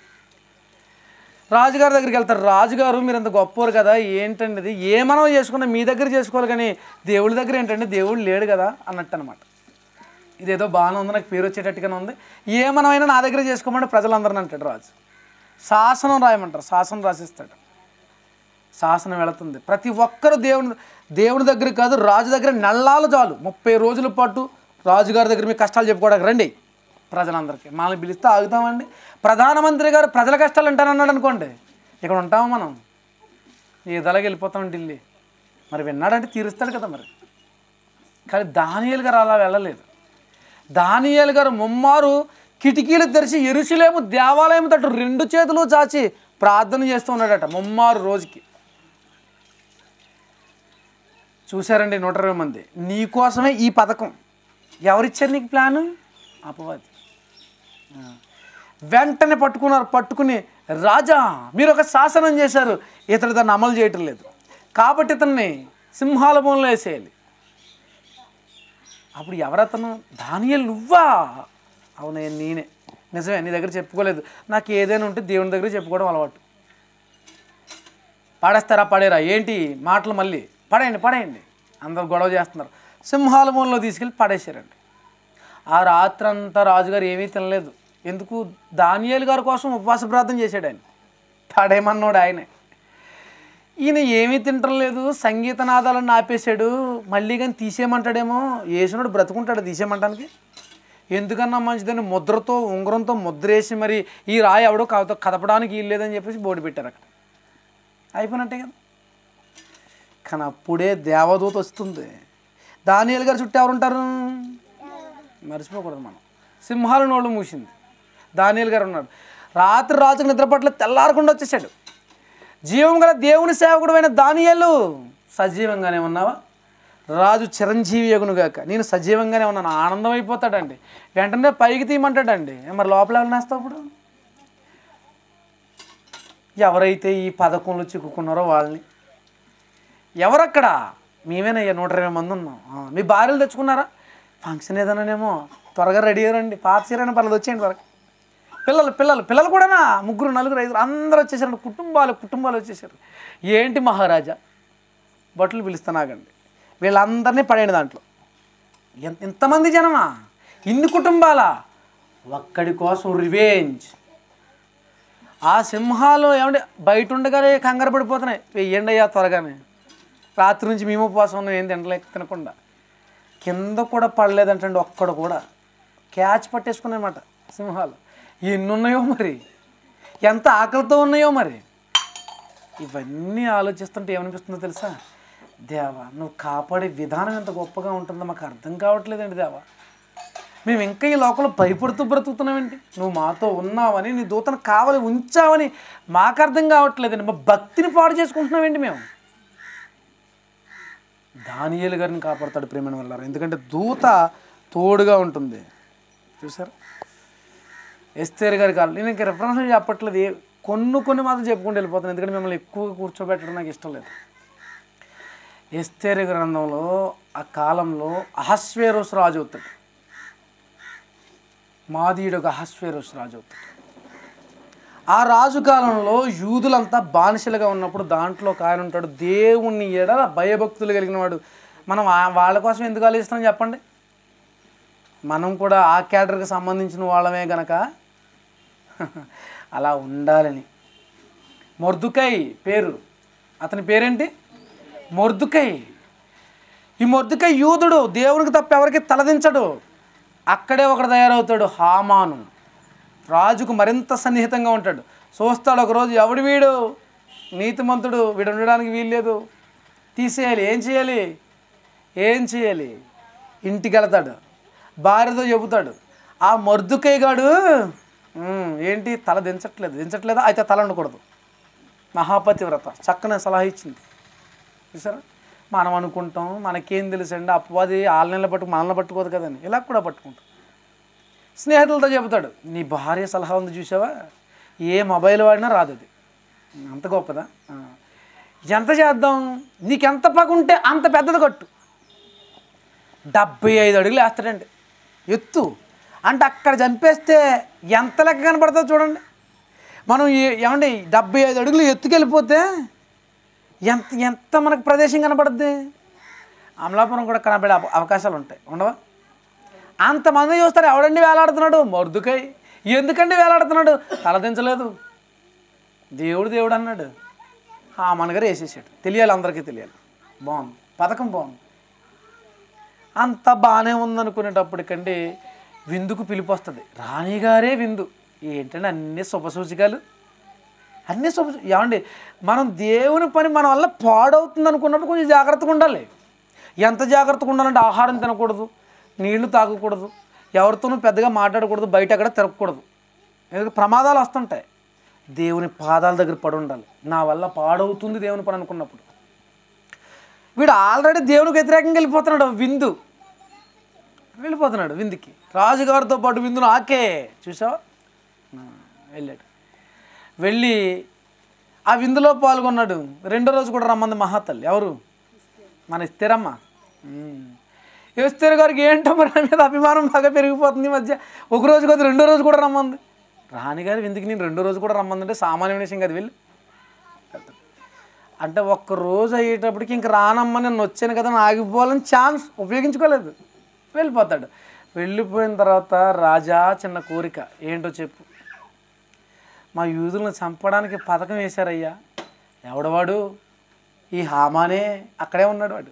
S1: రాజుగారి దగ్గరికి వెళ్తారు రాజుగారు మీరు అంత గొప్పవారు కదా ఏంటండి ఇది ఏ మనం చేసుకున్నా మీ దగ్గర చేసుకోవాలి కానీ దేవుడి దగ్గర ఏంటంటే దేవుడు లేడు కదా అన్నట్టు అనమాట ఇదేదో బాగానే ఉంది నాకు పేరు వచ్చేటట్టుగానే ఉంది ఏ మనమైనా నా దగ్గర చేసుకోమంటే ప్రజలందరిని అంటాడు రాజు శాసనం రాయమంటారు శాసనం రాసిస్తాడు శాసనం వెళుతుంది ప్రతి ఒక్కరు దేవుని దేవుని దగ్గర కాదు రాజు దగ్గర నెల్లాలు చాలు ముప్పై రోజుల పాటు రాజుగారి దగ్గర మీ కష్టాలు చెప్పుకోవడానికి రండి ప్రజలందరికీ మనల్ని పిలిస్తే ఆగుతామండి ప్రధానమంత్రి గారు ప్రజల కష్టాలు అంటానన్నాడు అనుకోండి ఇక్కడ ఉంటాము మనం ఈదలాగా వెళ్ళిపోతాం ఢిల్లీ మరి విన్నాడంటే తీరుస్తాడు కదా మరి కానీ దానియేలు గారు అలా వెళ్ళలేదు దానియేలు గారు ముమ్మారు కిటికీలు తెరిచి ఎరుసలేము దేవాలయం తట్టు రెండు చేతులు చాచి ప్రార్థన చేస్తూ ఉన్నాడట ముమ్మారు రోజుకి చూశారండి నూట ఇరవై మంది నీకోసమే ఈ పథకం ఎవరిచ్చారు నీకు ప్లాను అపవాది ఆ. వెంటనే పట్టుకున్నారు పట్టుకుని రాజా మీరు ఒక శాసనం చేశారు ఇతడు దాన్ని అమలు చేయటం లేదు కాబట్టి ఇతన్ని సింహాల బోన్లో వేసేయాలి అప్పుడు ఎవరతను దానియల్ నువ్వా అవునయ్య నేనే నిజమే నీ దగ్గర చెప్పుకోలేదు నాకు ఏదైనా ఉంటే దేవుని దగ్గర చెప్పుకోవడం అలవాటు పాడేస్తారా పడేరా ఏంటి మాటలు మళ్ళీ పడేయండి పడేయండి అందరు గొడవ చేస్తున్నారు సింహాల మూలలో తీసుకెళ్ళి పడేసారండి ఆ రాత్రంతా రాజుగారు ఏమీ తినలేదు ఎందుకు దానియేలు గారి కోసం ఉపవాస ప్రార్థన చేశాడు ఆయన పడేయమన్నాడు ఆయనే ఈయన ఏమీ తింటం లేదు సంగీత నాదాలను ఆపేశాడు మళ్ళీ కానీ తీసేయమంటాడేమో వేసినోడు బ్రతుకుంటాడు తీసేయమంటానికి ఎందుకన్నా మంచిదని ముద్రతో ఉంగరంతో ముద్రేసి మరి ఈ రాయి ఎవడో కద కదపడానికి వీల్లేదని చెప్పేసి బోర్డు పెట్టారు అక్కడ అయిపోయినట్టే కదా కానీ అప్పుడే దేవదూత వస్తుంది దానియలు గారు చుట్టూ ఎవరుంటారు మర్చిపోకూడదు మనం సింహాల నోళ్ళు మూసింది దానియలు గారు ఉన్నాడు రాత్రి రాజుకు నిద్ర పట్ల తెల్లారకుండా వచ్చేసాడు జీవం గల దేవుని సేవకుడు అయిన దానియలు సజీవంగానే ఉన్నావా రాజు చిరంజీవి యగునుగాక నేను సజీవంగానే ఉన్నాను ఆనందం అయిపోతాడండి వెంటనే పైకి తీయమంటాడండి మరి లోపల ఎవరు నేస్తావు ఇప్పుడు ఎవరైతే ఈ పథకంలో చిక్కుకున్నారో వాళ్ళని ఎవరక్కడ మేమేనయ్యా నూట ఇరవై మంది ఉన్నాం ఆ, మీ భార్యలు తెచ్చుకున్నారా ఫంక్షన్ ఏదైనానేమో త్వరగా రెడీ అయ్యారండి పాత చీరైనా పర్లేదు వచ్చేయండి త్వరగా పిల్లలు పిల్లలు పిల్లలు కూడానా ముగ్గురు నలుగురు ఐదుగురు అందరూ వచ్చేసారు కుటుంబాలు కుటుంబాలు వచ్చేసారు ఏంటి మహారాజా బట్టలు పిలుస్తానాగండి వీళ్ళందరినీ పడేయండి దాంట్లో ఎంత ఇంతమంది జనమా ఇన్ని కుటుంబాలా ఒక్కడి కోసం రివేంజ్ ఆ సింహాలు ఏమంటే బయట ఉండగానే కంగారు పడిపోతున్నాయి వెయ్యండి అయ్యా త్వరగానే రాత్రి నుంచి మేము ఉపవాసం ఉన్నాం ఏం తినలేక తినకుండా కింద కూడా పడలేదంటండి ఒక్కడు కూడా క్యాచ్ పట్టేసుకున్నాయన్నమాట సింహాలు ఎన్ని ఉన్నాయో మరి ఎంత ఆకలితో ఉన్నాయో మరి ఇవన్నీ ఆలోచిస్తుంటే ఏమనిపిస్తుందో తెలుసా దేవా నువ్వు కాపాడే విధానం ఎంత గొప్పగా ఉంటుందో మాకు అర్థం కావట్లేదండి దేవా మేము ఇంకా ఈ లోకంలో భయపడుతూ బ్రతుకుతున్నామేంటి నువ్వు మాతో ఉన్నావని నీ దూతను కావాలి ఉంచావని మాకు అర్థం కావట్లేదండి మా భక్తిని పాడు చేసుకుంటున్నామేంటి మేము దానియేలు గారిని కాపాడతాడు ప్రేమను వల్ల ఎందుకంటే దూత తోడుగా ఉంటుంది చూసారు ఎస్తేర్ గారి కాలం నేను ఇంకా రెఫరెన్స్ చెప్పట్లేదు ఏ కొన్ని కొన్ని మాత్రం చెప్పుకుంటూ వెళ్ళిపోతాను ఎందుకంటే మిమ్మల్ని ఎక్కువగా కూర్చోబెట్టడం నాకు ఇష్టం లేదు ఎస్తేరు గ్రంథంలో ఆ కాలంలో అహస్వేరోస్ రాజు అవుతాడు మాదీయుడు ఒక అహస్వేరోస్ రాజు అవుతాడు ఆ రాజు కాలంలో యూదులంతా బానిసలుగా ఉన్నప్పుడు దాంట్లో ఒక ఆయన ఉంటాడు దేవుణ్ణి ఎడల భయభక్తులు కలిగిన వాడు మనం ఆ- వాళ్ళ కోసం ఎందుకు ఆలోచిస్తాం చెప్పండి మనం కూడా ఆ క్యాడర్కి సంబంధించిన వాళ్ళమే గనక అలా ఉండాలని మొర్దుకై పేరు అతని పేరేంటి మొర్దుకై ఈ మొర్దుకై యూదుడు దేవునికి తప్ప ఎవరికి తలదించడు అక్కడే ఒకడు తయారవుతాడు హామాను రాజుకు మరింత సన్నిహితంగా ఉంటాడు చూస్తాడు ఒకరోజు ఎవడు వీడు నీతిమంతుడు వీడు ఉండడానికి వీల్లేదు తీసేయాలి ఏం చేయాలి ఏం చేయాలి ఇంటికి వెళ్తాడు భార్యతో చెబుతాడు ఆ మర్దుకయ్య గాడు "ఉమ్, ఏంటి తల దించట్లేదు దించట్లేదా అయితే తల ఉండకూడదు మహాపతివ్రత చక్కని సలహా ఇచ్చింది చూసారా మనం అనుకుంటాం మనకేం తెలుసండి అపవాది ఆళ్ళ నెలలు పట్టుకు మనల్ని పట్టుకోదు కదండి ఇలా కూడా పట్టుకుంటాం స్నేహితులతో చెబుతాడు నీ భార్య సలహా ఉంది చూసావా ఏ మొబైల్ వాడినా రాదు అది అంత గొప్పదా ఆ. ఎంత చేద్దాం నీకెంత పగ ఉంటే అంత పెద్దది కట్టు డెబ్బై ఐదు అడుగులు వేస్తాడండి ఎత్తు అంటే అక్కడ చంపేస్తే ఎంత లెక్క కనపడుతుందో చూడండి మనం ఏ- ఏమండి డెబ్బై ఐదు అడుగులు ఎత్తుకెళ్ళిపోతే ఎంత ఎంత మనకు ప్రదేశం కనపడుద్ది అమలాపురం కూడా కనబడే అవ- అవకాశాలు ఉంటాయి ఉండవా అంతమంది చూస్తారు ఎవడండి వేలాడుతున్నాడు మర్దుకై ఎందుకండి వేలాడుతున్నాడు తలదించలేదు దేవుడు దేవుడు అన్నాడు ఆ మనగారు వేసేసాడు తెలియాలి అందరికీ తెలియాలి బాగుంది పథకం బాగుంది అంత బాగానే ఉందనుకునేటప్పటికండి విందుకు పిలుపు వస్తుంది రాణిగారే విందు ఏంటంటే అన్ని శుభసూచికలు అన్ని శుభ ఏమండి మనం దేవుని పని మన వల్ల పాడవుతుంది అనుకున్నప్పుడు కొంచెం జాగ్రత్తగా ఉండాలి ఎంత జాగ్రత్తగా ఉండాలంటే ఆహారం తినకూడదు నీళ్లు తాగకూడదు ఎవరితోనూ పెద్దగా మాట్లాడకూడదు బయట ఎక్కడ తిరగకూడదు ఎందుకంటే ప్రమాదాలు వస్తుంటాయి దేవుని పాదాల దగ్గర పడి ఉండాలి నా వల్ల పాడవుతుంది దేవుని పని అనుకున్నప్పుడు వీడు ఆల్రెడీ దేవునికి వ్యతిరేకంగా వెళ్ళిపోతున్నాడు విందు వెళ్ళిపోతున్నాడు విందుకి రాజుగారితో పాటు విందును ఆకే చూసావా ఆ, వెళ్ళాడు వెళ్ళి ఆ విందులో పాల్గొన్నాడు రెండో రోజు కూడా రమ్మంది మహాతల్లి ఎవరు మన ఇస్తేరమ్మ ఇస్తేర్ గారికి ఏంటో మరి ఆమె మీద అభిమానం బాగా పెరిగిపోతుంది ఈ మధ్య ఒక రోజు కాదు రెండో రోజు కూడా రమ్మంది రాణిగారు విందుకి నేను రెండో రోజు కూడా రమ్మందంటే సామాన్య విషయం కదా వెళ్ళి అంటే ఒక్క రోజు అయ్యేటప్పటికి ఇంక రానమ్మ నేను వచ్చాను కదా అని ఆగిపోవాలని ఛాన్స్ ఉపయోగించుకోలేదు వెళ్ళిపోతాడు వెళ్ళిపోయిన తర్వాత రాజా చిన్న కోరిక ఏంటో చెప్పు మా యూదులను చంపడానికి పథకం వేశారయ్యా ఎవడవాడు ఈ హామానే అక్కడే ఉన్నాడు వాడు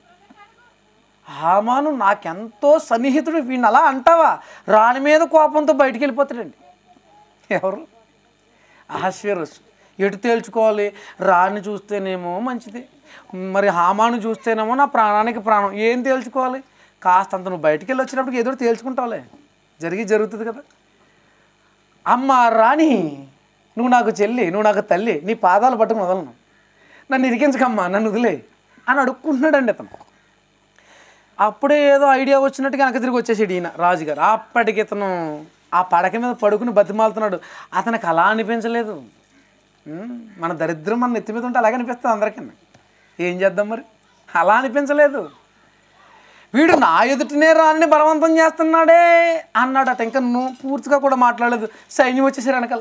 S1: హామాను నాకెంతో సన్నిహితుడు వీడిని అలా అంటావా రాణి మీద కోపంతో బయటికి వెళ్ళిపోతాడండి ఎవరు అహస్వరస్ ఎటు తేల్చుకోవాలి రాణి చూస్తేనేమో మంచిది మరి హామాను చూస్తేనేమో నా ప్రాణానికి ప్రాణం ఏం తేల్చుకోవాలి కాస్తంత నువ్వు బయటికి వెళ్ళి వచ్చినప్పుడు ఏదో ఒకటి తేల్చుకుంటావులే జరిగి జరుగుతుంది కదా అమ్మ రాణి నువ్వు నాకు చెల్లి నువ్వు నాకు తల్లి నీ పాదాలు పట్టుకుని వదలను నన్ను ఇరికించకమ్మా నన్ను వదిలే అని అడుక్కుంటున్నాడండి అతను అప్పుడే ఏదో ఐడియా వచ్చినట్టుగా వెనక తిరిగి వచ్చేసాడు ఈయన రాజుగారు అప్పటికి ఇతను ఆ పడక మీద పడుకుని బతిమాలుతున్నాడు అతనికి అలా అనిపించలేదు ఉమ్, మన దరిద్రం మన నెత్తి మీద ఉంటే అలాగే అనిపిస్తుంది అందరికీ ఏం చేద్దాం మరి అలా అనిపించలేదు వీడు నా ఎదుటినే రాని బలవంతం చేస్తున్నాడే అన్నాడట ఇంకా నువ్వు పూర్తిగా కూడా మాట్లాడలేదు సైన్యం వచ్చేసారు వెనకాల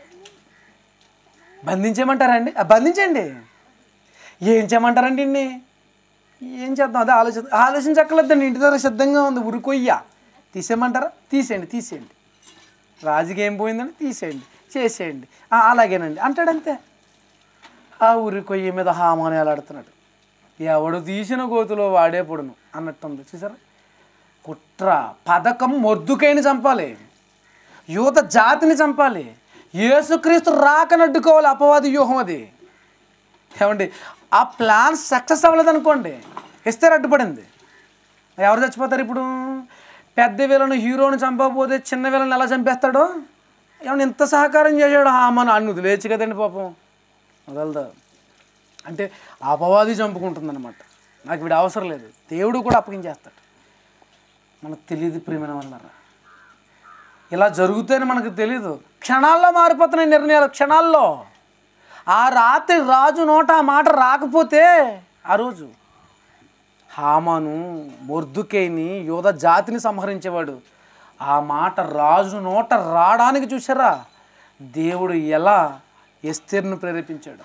S1: బంధించేయమంటారండి ఆ, బంధించండి ఏం చేయమంటారండి ఇన్ని ఏం చేద్దాం అదే ఆలోచన ఆలోచించక్కర్లేదండి ఇంటి దగ్గర సిద్ధంగా ఉంది ఉరికొయ్య తీసేయమంటారా తీసేయండి తీసేయండి రాజుకి ఏం పోయిందండి తీసేయండి చేసేయండి "ఆ, అలాగేనండి అంటాడంతే ఆ ఉరికొయ్య మీద హామాను ఎలాడుతున్నాడు ఎవడు తీసిన గోతులో వాడే పొడును అన్నట్టుంది చూసారా కుట్ర పథకం మొద్దుకైని చంపాలి యువత జాతిని చంపాలి యేసుక్రీస్తు రాకనడ్డుకోవాలి అపవాది వ్యూహం అది ఏమండి ఆ ప్లాన్ సక్సెస్ అవ్వలేదు అనుకోండి ఇస్తే అడ్డుపడింది ఎవరు చచ్చిపోతారు ఇప్పుడు పెద్ద వీళ్ళను హీరోని చంపకపోతే చిన్న వీళ్ళని ఎలా చంపేస్తాడో ఏమన్నా ఇంత సహకారం చేశాడు మన అన్ను వదిలేచ్చు కదండి పాపం వదలదా అంటే అపవాది చంపుకుంటుందన్నమాట నాకు వీడు అవసరం లేదు దేవుడు కూడా అప్పగించేస్తాడు మనకు తెలియదు ప్రియమైన వల్లరా ఇలా జరుగుతాయని మనకు తెలీదు క్షణాల్లో మారిపోతున్నాయి నిర్ణయాలు క్షణాల్లో ఆ రాత్రి రాజు నోట ఆ మాట రాకపోతే ఆ రోజు హామాను మొర్దుకేని యోధ జాతిని సంహరించేవాడు ఆ మాట రాజు నోట రావడానికి చూసారా దేవుడు ఎలా ఎస్తేర్ను ప్రేరేపించాడు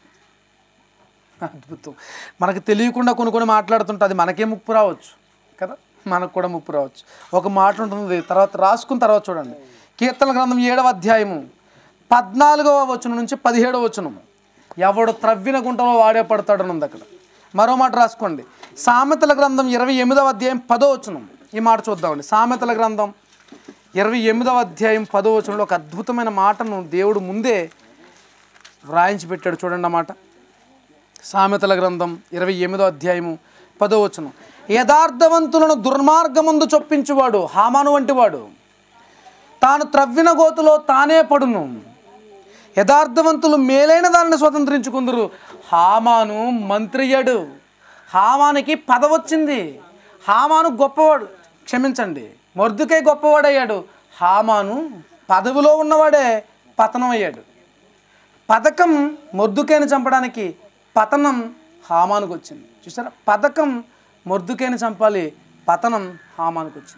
S1: అద్భుతం మనకు తెలియకుండా కొన్ని కొన్ని మాట్లాడుతుంటే అది మనకే ముప్పు రావచ్చు కదా మనకు కూడా ముప్పు రావచ్చు ఒక మాట ఉంటుంది తర్వాత రాసుకున్న తర్వాత చూడండి కీర్తన గ్రంథం ఏడవ అధ్యాయము పద్నాలుగవ వచనం నుంచి పదిహేడవ వచనం ఎవడు త్రవ్విన గుంటలో వాడే పడతాడని ఉంది అక్కడ మరో మాట రాసుకోండి సామెతల గ్రంథం ఇరవై ఎనిమిదవ అధ్యాయం పదో వచనం ఈ మాట చూద్దామండి సామెతల గ్రంథం ఇరవై ఎనిమిదవ అధ్యాయం పదో వచనంలో ఒక అద్భుతమైన మాటను దేవుడు ముందే వ్రాయించి పెట్టాడు చూడండి ఆ మాట సామెతల గ్రంథం ఇరవై ఎనిమిదో అధ్యాయము పదో వచనం యథార్థవంతులను దుర్మార్గమందు చొప్పించువాడు హామాను వంటివాడు తాను త్రవ్విన గోతులో తానే పడును యథార్థవంతులు మేలైన దానిని స్వతంత్రించుకుందరు హామాను మంత్రియడు హామానికి పదవచ్చింది హామాను గొప్పవాడు క్షమించండి మొర్దుకై గొప్పవాడయ్యాడు హామాను పదవిలో ఉన్నవాడే పతనం అయ్యాడు పథకం మొర్దుకేని చంపడానికి పతనం హామానికి వచ్చింది చూసారా పథకం మొర్దుకేని చంపాలి పతనం హామానికి వచ్చింది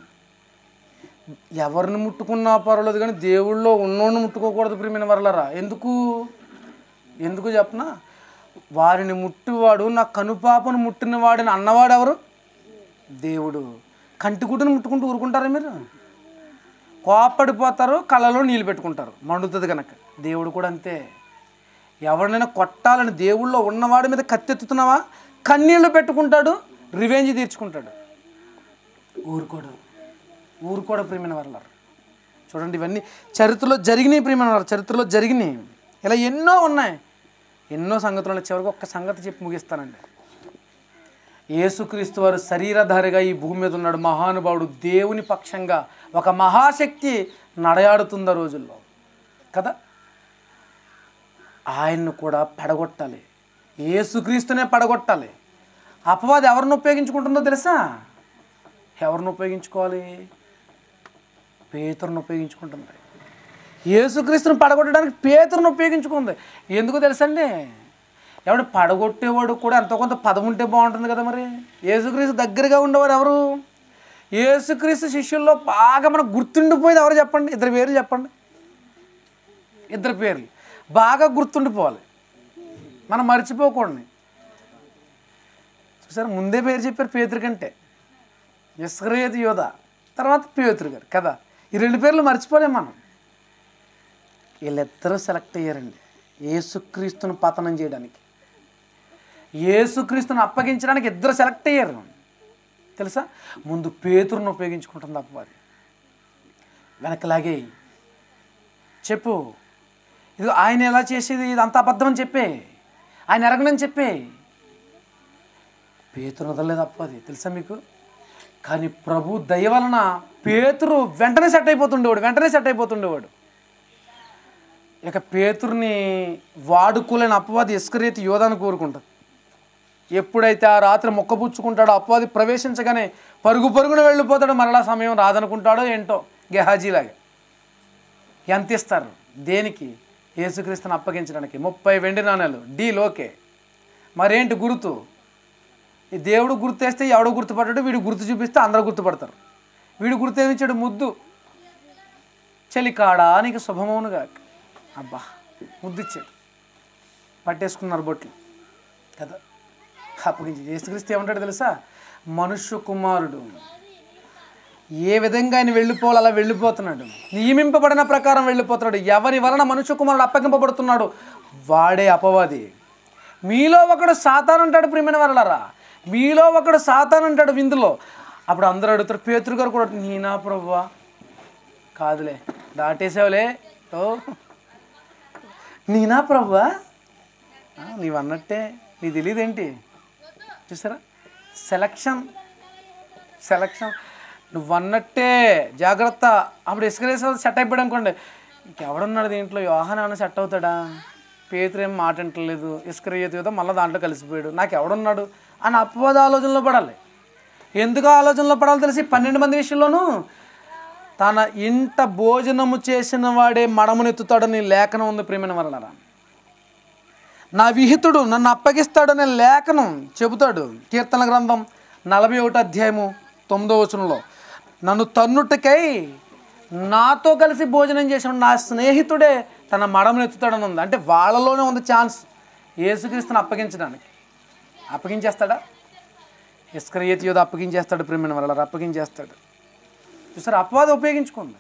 S1: ఎవరిని ముట్టుకున్నా పర్వాలేదు కానీ దేవుళ్ళో ఉన్నోడిని ముట్టుకోకూడదు ప్రియమైన వరలరా ఎందుకు ఎందుకు చెప్పనా వారిని ముట్టివాడు నా కనుపాపను ముట్టిన వాడిని అన్నవాడు ఎవరు దేవుడు కంటిగుడ్డును ముట్టుకుంటూ ఊరుకుంటారా మీరు కోపడిపోతారు కళ్ళలో నీళ్ళు పెట్టుకుంటారు మండుతుంది కనుక దేవుడు కూడా అంతే ఎవరినైనా కొట్టాలని దేవుళ్ళో ఉన్నవాడి మీద కత్తెత్తుతున్నావా కన్నీళ్ళు పెట్టుకుంటాడు రివెంజ్ తీర్చుకుంటాడు ఊరుకోడు ఊరుకోడు ప్రియమైన వాళ్ళారు చూడండి ఇవన్నీ చరిత్రలో జరిగినాయి ప్రియమైన వారు చరిత్రలో జరిగినాయి ఇలా ఎన్నో ఉన్నాయి ఎన్నో సంగతులు ఉన్నాయి చివరికి ఒక్క సంగతి చెప్పి ముగిస్తానండి యేసుక్రీస్తు వారు శరీరధారిగా ఈ భూమి మీద ఉన్నాడు మహానుభావుడు దేవుని పక్షంగా ఒక మహాశక్తి నడయాడుతుంది ఆ రోజుల్లో కదా ఆయన్ను కూడా పడగొట్టాలి ఏసుక్రీస్తునే పడగొట్టాలి అపవాది ఎవరిని ఉపయోగించుకుంటుందో తెలుసా ఎవరిని ఉపయోగించుకోవాలి పేతురుని ఉపయోగించుకుంటుంది యేసుక్రీస్తుని పడగొట్టడానికి పేతురుని ఉపయోగించుకుంది ఎందుకు తెలుసండి ఎవడు పడగొట్టేవాడు కూడా ఎంతో కొంత పదం ఉంటే బాగుంటుంది కదా మరి యేసుక్రీస్తు దగ్గరగా ఉండేవారు ఎవరు యేసుక్రీస్తు శిష్యుల్లో బాగా మనకు గుర్తుండిపోయేది ఎవరు చెప్పండి ఇద్దరు పేర్లు చెప్పండి ఇద్దరు పేర్లు బాగా గుర్తుండిపోవాలి మనం మర్చిపోకూడదు చూసారు ముందే పేరు చెప్పారు పేతురు కంటే ఇస్కరేది యోధ తర్వాత పేతురు గారు కదా ఈ రెండు పేర్లు మర్చిపోలేం మనం వీళ్ళిద్దరూ సెలెక్ట్ అయ్యారండి ఏసుక్రీస్తును పతనం చేయడానికి ఏసుక్రీస్తును అప్పగించడానికి ఇద్దరు సెలెక్ట్ అయ్యారు తెలుసా ముందు పేతురును ఉపయోగించుకుంటుంది అప్పవాది వెనకలాగే చెప్పు ఇది ఆయన ఎలా చేసేది ఇది అంత అబద్ధం అని చెప్పే ఆయన ఎరగనని చెప్పే పేతురు వదలలేదు అప్పది తెలుసా మీకు కానీ ప్రభు దయ వలన పేతురు వెంటనే సెట్ అయిపోతుండేవాడు వెంటనే సెట్ అయిపోతుండేవాడు ఇక పేతుర్ని వాడుకోలేని అపవాది ఇస్కరేతి యోధాను కోరుకుంటుంది ఎప్పుడైతే ఆ రాత్రి మొక్కపుచ్చుకుంటాడో అపవాది ప్రవేశించగానే పరుగు పరుగున వెళ్ళిపోతాడో మరలా సమయం రాదనుకుంటాడో ఏంటో గెహాజీలాగా ఎంత ఇస్తారు దేనికి యేసుక్రీస్తుని అప్పగించడానికి ముప్పై వెండి నాణేలు డీ లోకే మరేంటి గుర్తు ఈ దేవుడు గుర్తేస్తే ఎవడు గుర్తుపడ్డాడు వీడు గుర్తు చూపిస్తే అందరూ గుర్తుపడతారు వీడు గుర్తేమిచ్చాడు ముద్దు చలికాడా నీకు శుభమవునుగా అబ్బా ముద్దు ఇచ్చాడు పట్టేసుకున్నారు బొట్లు కదా అప్పగించి యేసుక్రీస్తు ఏమంటాడు తెలుసా మనుష్య కుమారుడు ఏ విధంగా ఆయన వెళ్ళిపోవాలి అలా వెళ్ళిపోతున్నాడు నియమింపబడిన ప్రకారం వెళ్ళిపోతున్నాడు ఎవరి వలన మనుష్య కుమారుడు అప్పగింపబడుతున్నాడు వాడే అపవాది మీలో ఒకడు సాతాన్ అంటాడు ప్రియమైన వరలరా మీలో ఒకడు సాతాన్ అంటాడు విందులో అప్పుడు అందరూ అడుగుతారు పేతురు గారు కూడా నీనా ప్రభువా కాదులే దాటేసావులే ఓ నీనా ప్రభువా ఆ, నీవు అన్నట్టే నీ తెలియదేంటి చూసారా సెలక్షన్ సెలక్షన్ నువ్వు అన్నట్టే జాగ్రత్త అప్పుడు ఇసుకరేసా సెట్ అయిపోయాడు అనుకోండి ఇంకెవడున్నాడు దీంట్లో యోహాన్ ఏమైనా సెట్ అవుతాడా పేతురు ఏం మాట అంటలేదు ఇసుకరేయత ఏదో మళ్ళీ దాంట్లో కలిసిపోయాడు నాకు ఎవడున్నాడు అని అపవాద ఆలోచనలో పడాలి ఎందుకు ఆలోచనలో పడాలో తెలిసి పన్నెండు మంది విషయంలోనూ తన ఇంట భోజనము చేసిన వాడే మడమునెత్తుతాడని లేఖనం ఉంది ప్రేమైన వలనరా నా విహితుడు నన్ను అప్పగిస్తాడనే లేఖనం చెబుతాడు కీర్తన గ్రంథం నలభై ఒకటి అధ్యాయము తొమ్మిదో వచనంలో నన్ను తన్నుటకై నాతో కలిసి భోజనం చేసిన నా స్నేహితుడే తన మడమనెత్తుతాడని ఉంది అంటే వాళ్ళలోనే ఉంది ఛాన్స్ యేసుక్రీస్తుని అప్పగించడానికి అప్పగించేస్తాడా ఇస్కరియతి యోధ అప్పగించేస్తాడు ప్రేమైన వాళ్ళ అప్పగించేస్తాడు చూసారు అపవాది ఉపయోగించుకుంది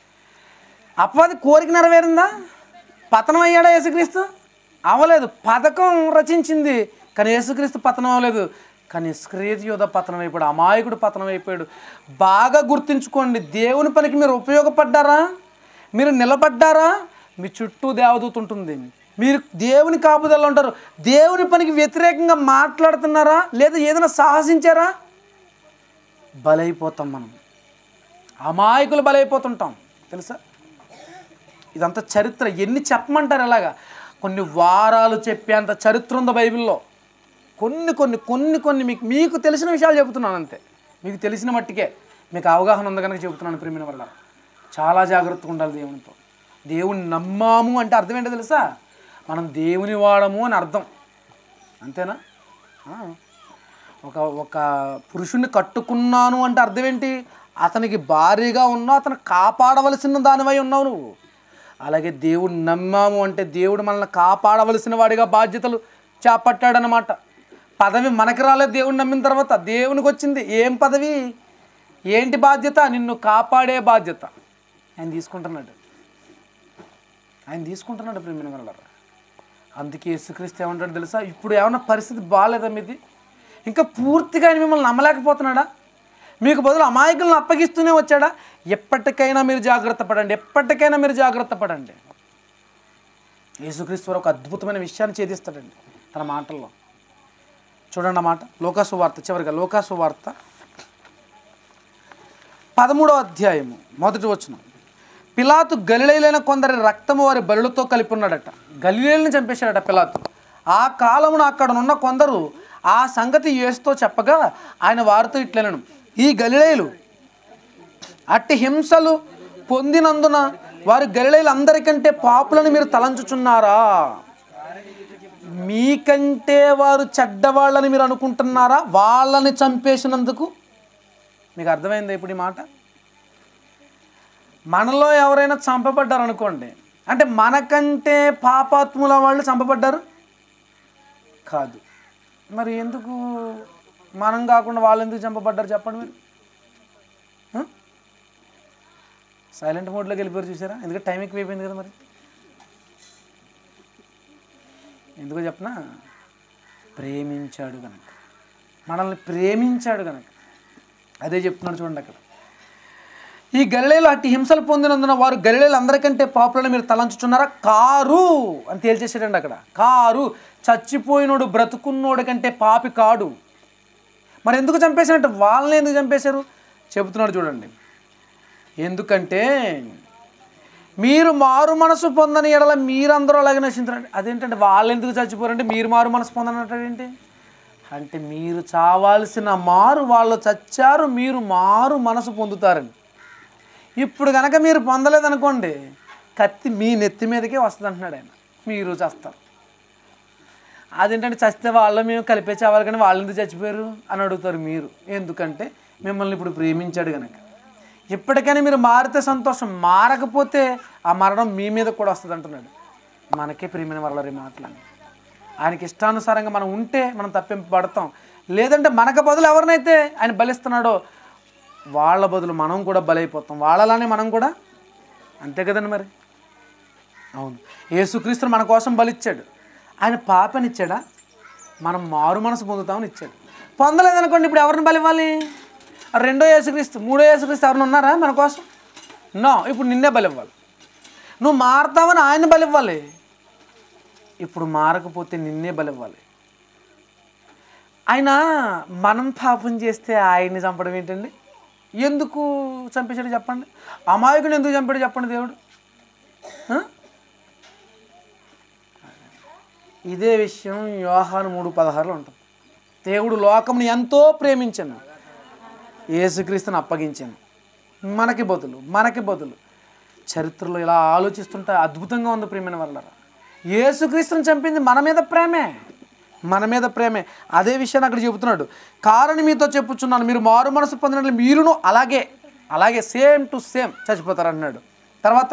S1: అపవాది కోరిక నెరవేరిందా పతనం అయ్యాడా యేసుక్రీస్తు అవ్వలేదు పథకం రచించింది కానీ యేసుక్రీస్తు పతనం అవ్వలేదు కానీ స్క్రీతి యోధ పతనం అయిపోయాడు అమాయకుడు పతనం అయిపోయాడు బాగా గుర్తుంచుకోండి దేవుని పనికి మీరు ఉపయోగపడ్డారా మీరు నిలబడ్డారా మీ చుట్టూ దేవదూత ఉంటుంది మీరు దేవుని కాపుదల ఉంటారు దేవుని పనికి వ్యతిరేకంగా మాట్లాడుతున్నారా లేదా ఏదైనా సాహసించారా బలైపోతాం మనం అమాయకులు బలైపోతుంటాం తెలుసా ఇదంతా చరిత్ర ఎన్ని చెప్పమంటారు ఎలాగా కొన్ని వారాలు చెప్పేంత చరిత్ర ఉందో బైబిల్లో కొన్ని కొన్ని కొన్ని కొన్ని మీకు మీకు తెలిసిన విషయాలు చెబుతున్నాను అంతే మీకు తెలిసిన మట్టికే మీకు అవగాహన ఉంది కనుక చెబుతున్నాను ప్రేమిన వల్ల చాలా జాగ్రత్తగా ఉండాలి దేవునితో దేవుని నమ్మాము అంటే అర్థం ఏంటో తెలుసా మనం దేవుని వాడము అని అర్థం అంతేనా ఆ. ఒక ఒక పురుషుణ్ణి కట్టుకున్నాను అంటే అర్థం ఏంటి అతనికి భారీగా ఉన్నావు అతను కాపాడవలసిన దానివై ఉన్నావు నువ్వు అలాగే దేవుడు నమ్మాము అంటే దేవుడు మనల్ని కాపాడవలసిన వాడిగా బాధ్యతలు చేపట్టాడనమాట పదవి మనకి రాలేదు దేవుడు నమ్మిన తర్వాత దేవునికి వచ్చింది ఏం పదవి ఏంటి బాధ్యత నిన్ను కాపాడే బాధ్యత ఆయన తీసుకుంటున్నాడు ఆయన తీసుకుంటున్నాడు ప్రేమిన వల్ల అందుకే యేసుక్రీస్తు ఏమంటాడు తెలుసా ఇప్పుడు ఏమన్నా పరిస్థితి బాగాలేదా మీది ఇంకా పూర్తిగా ఆయన మిమ్మల్ని నమ్మలేకపోతున్నాడా మీకు బదులు అమాయకులను అప్పగిస్తూనే వచ్చాడా ఎప్పటికైనా మీరు జాగ్రత్త పడండి ఎప్పటికైనా మీరు జాగ్రత్త పడండి యేసుక్రీస్తు వారు ఒక అద్భుతమైన విషయాన్ని ఛేదిస్తాడండి తన మాటల్లో చూడండి ఆ మాట లోకాసు వార్త చివరిగా లోకాసు వార్త పదమూడో అధ్యాయము మొదటి వచనం పిలాతు గలిలైన కొందరి రక్తము వారి బలులతో కలిపి ఉన్నాడట గలిలేలను చంపేశాడట పిలాతు ఆ కాలమున అక్కడనున్న కొందరు ఆ సంగతి యేసుతో చెప్పగా ఆయన వారితో ఇట్లనను ఈ గలిలేయులు అట్టి హింసలు పొందినందున వారు గలిలేయులు అందరికంటే పాపులని మీరు తలంచుచున్నారా మీకంటే వారు చెడ్డవాళ్ళని మీరు అనుకుంటున్నారా వాళ్ళని చంపేసినందుకు మీకు అర్థమైందా ఇప్పుడు ఈ మాట మనలో ఎవరైనా చంపబడ్డారు అనుకోండి అంటే మనకంటే పాపాత్ముల వాళ్ళు చంపబడ్డారు కాదు మరి ఎందుకు మనం కాకుండా వాళ్ళు ఎందుకు చంపబడ్డారు చెప్పండి మీరు ఆ? సైలెంట్ మోడ్లోకి వెళ్ళిపోయారు చూసారా ఎందుకంటే టైం ఎక్కువ అయిపోయింది కదా మరి ఎందుకో చెప్పనా ప్రేమించాడు కనుక మనల్ని ప్రేమించాడు కనుక అదే చెప్తున్నాడు చూడండి అక్కడ ఈ గలిలేలో అట్టి హింసలు పొందినందున వారు గలిలేలు అందరికంటే పాపులను మీరు తలంచుచున్నారా కారు అని తేల్చేసాడండి అక్కడ కారు చచ్చిపోయినోడు బ్రతుకున్నోడు కంటే పాపి కాడు మరి ఎందుకు చంపేశారంటే వాళ్ళని ఎందుకు చంపేశారు చెబుతున్నాడు చూడండి ఎందుకంటే మీరు మారు మనసు పొందని ఎడల మీరందరూ అలాగే నశించారండి అదేంటంటే వాళ్ళు ఎందుకు చచ్చిపోరంటే మీరు మారు మనసు పొందనంటాడేంటి అంటే మీరు చావాల్సిన మారు వాళ్ళు చచ్చారు మీరు మారు మనసు పొందుతారండి ఇప్పుడు కనుక మీరు పొందలేదనుకోండి కత్తి మీ నెత్తి మీదకే వస్తుంది అంటున్నాడు ఆయన మీరు చేస్తారు అదేంటంటే చస్తే వాళ్ళు మేము కలిపే చావాలి కానీ వాళ్ళు ఎందుకు చచ్చిపోయారు అని అడుగుతారు మీరు ఎందుకంటే మిమ్మల్ని ఇప్పుడు ప్రేమించాడు కనుక ఇప్పటికైనా మీరు మారితే సంతోషం మారకపోతే ఆ మరణం మీ మీద కూడా వస్తుంది అంటున్నాడు మనకే ప్రియమైన వాళ్ళ మాటలని ఆయనకి ఇష్టానుసారంగా మనం ఉంటే మనం తప్పింపబడతాం లేదంటే మనకు బదులు ఎవరినైతే ఆయన బలిస్తున్నాడో వాళ్ళ బదులు మనం కూడా బలైపోతాం వాళ్ళలానే మనం కూడా అంతే కదండి మరి అవును యేసుక్రీస్తుని మన కోసం బలిచ్చాడు ఆయన పాపనిచ్చాడా మనం మారు మనసు పొందుతామని ఇచ్చాడు పొందలేదనుకోండి ఇప్పుడు ఎవరిని బలివ్వాలి రెండో యేసుక్రీస్తు మూడో యేసుక్రీస్తు ఎవరిని ఉన్నారా మన కోసం నో ఇప్పుడు నిన్నే బలివ్వాలి నువ్వు మారుతావని ఆయన బలివ్వాలి ఇప్పుడు మారకపోతే నిన్నే బలివ్వాలి ఆయన మనం పాపం చేస్తే ఆయన్ని చంపడం ఏంటండి ఎందుకు చంపేశాడు చెప్పండి అమాయకుని ఎందుకు చంపాడు చెప్పండి దేవుడు ఆ? ఇదే విషయం యోహాను మూడు పదహారులో ఉంటుంది దేవుడు లోకముని ఎంతో ప్రేమించను యేసుక్రీస్తుని అప్పగించాను మనకి బదులు మనకి బదులు చరిత్రలో ఇలా ఆలోచిస్తుంటే అద్భుతంగా ఉంది ప్రేమైన వల్ల యేసుక్రీస్తుని చంపింది మన మీద ప్రేమే మన మీద ప్రేమే అదే విషయాన్ని అక్కడ చెబుతున్నాడు కారణం మీతో చెప్పుచున్నాను మీరు మారు మనసు పొందినట్లు మీరును అలాగే అలాగే సేమ్ టు సేమ్ చచ్చిపోతారు అన్నాడు తర్వాత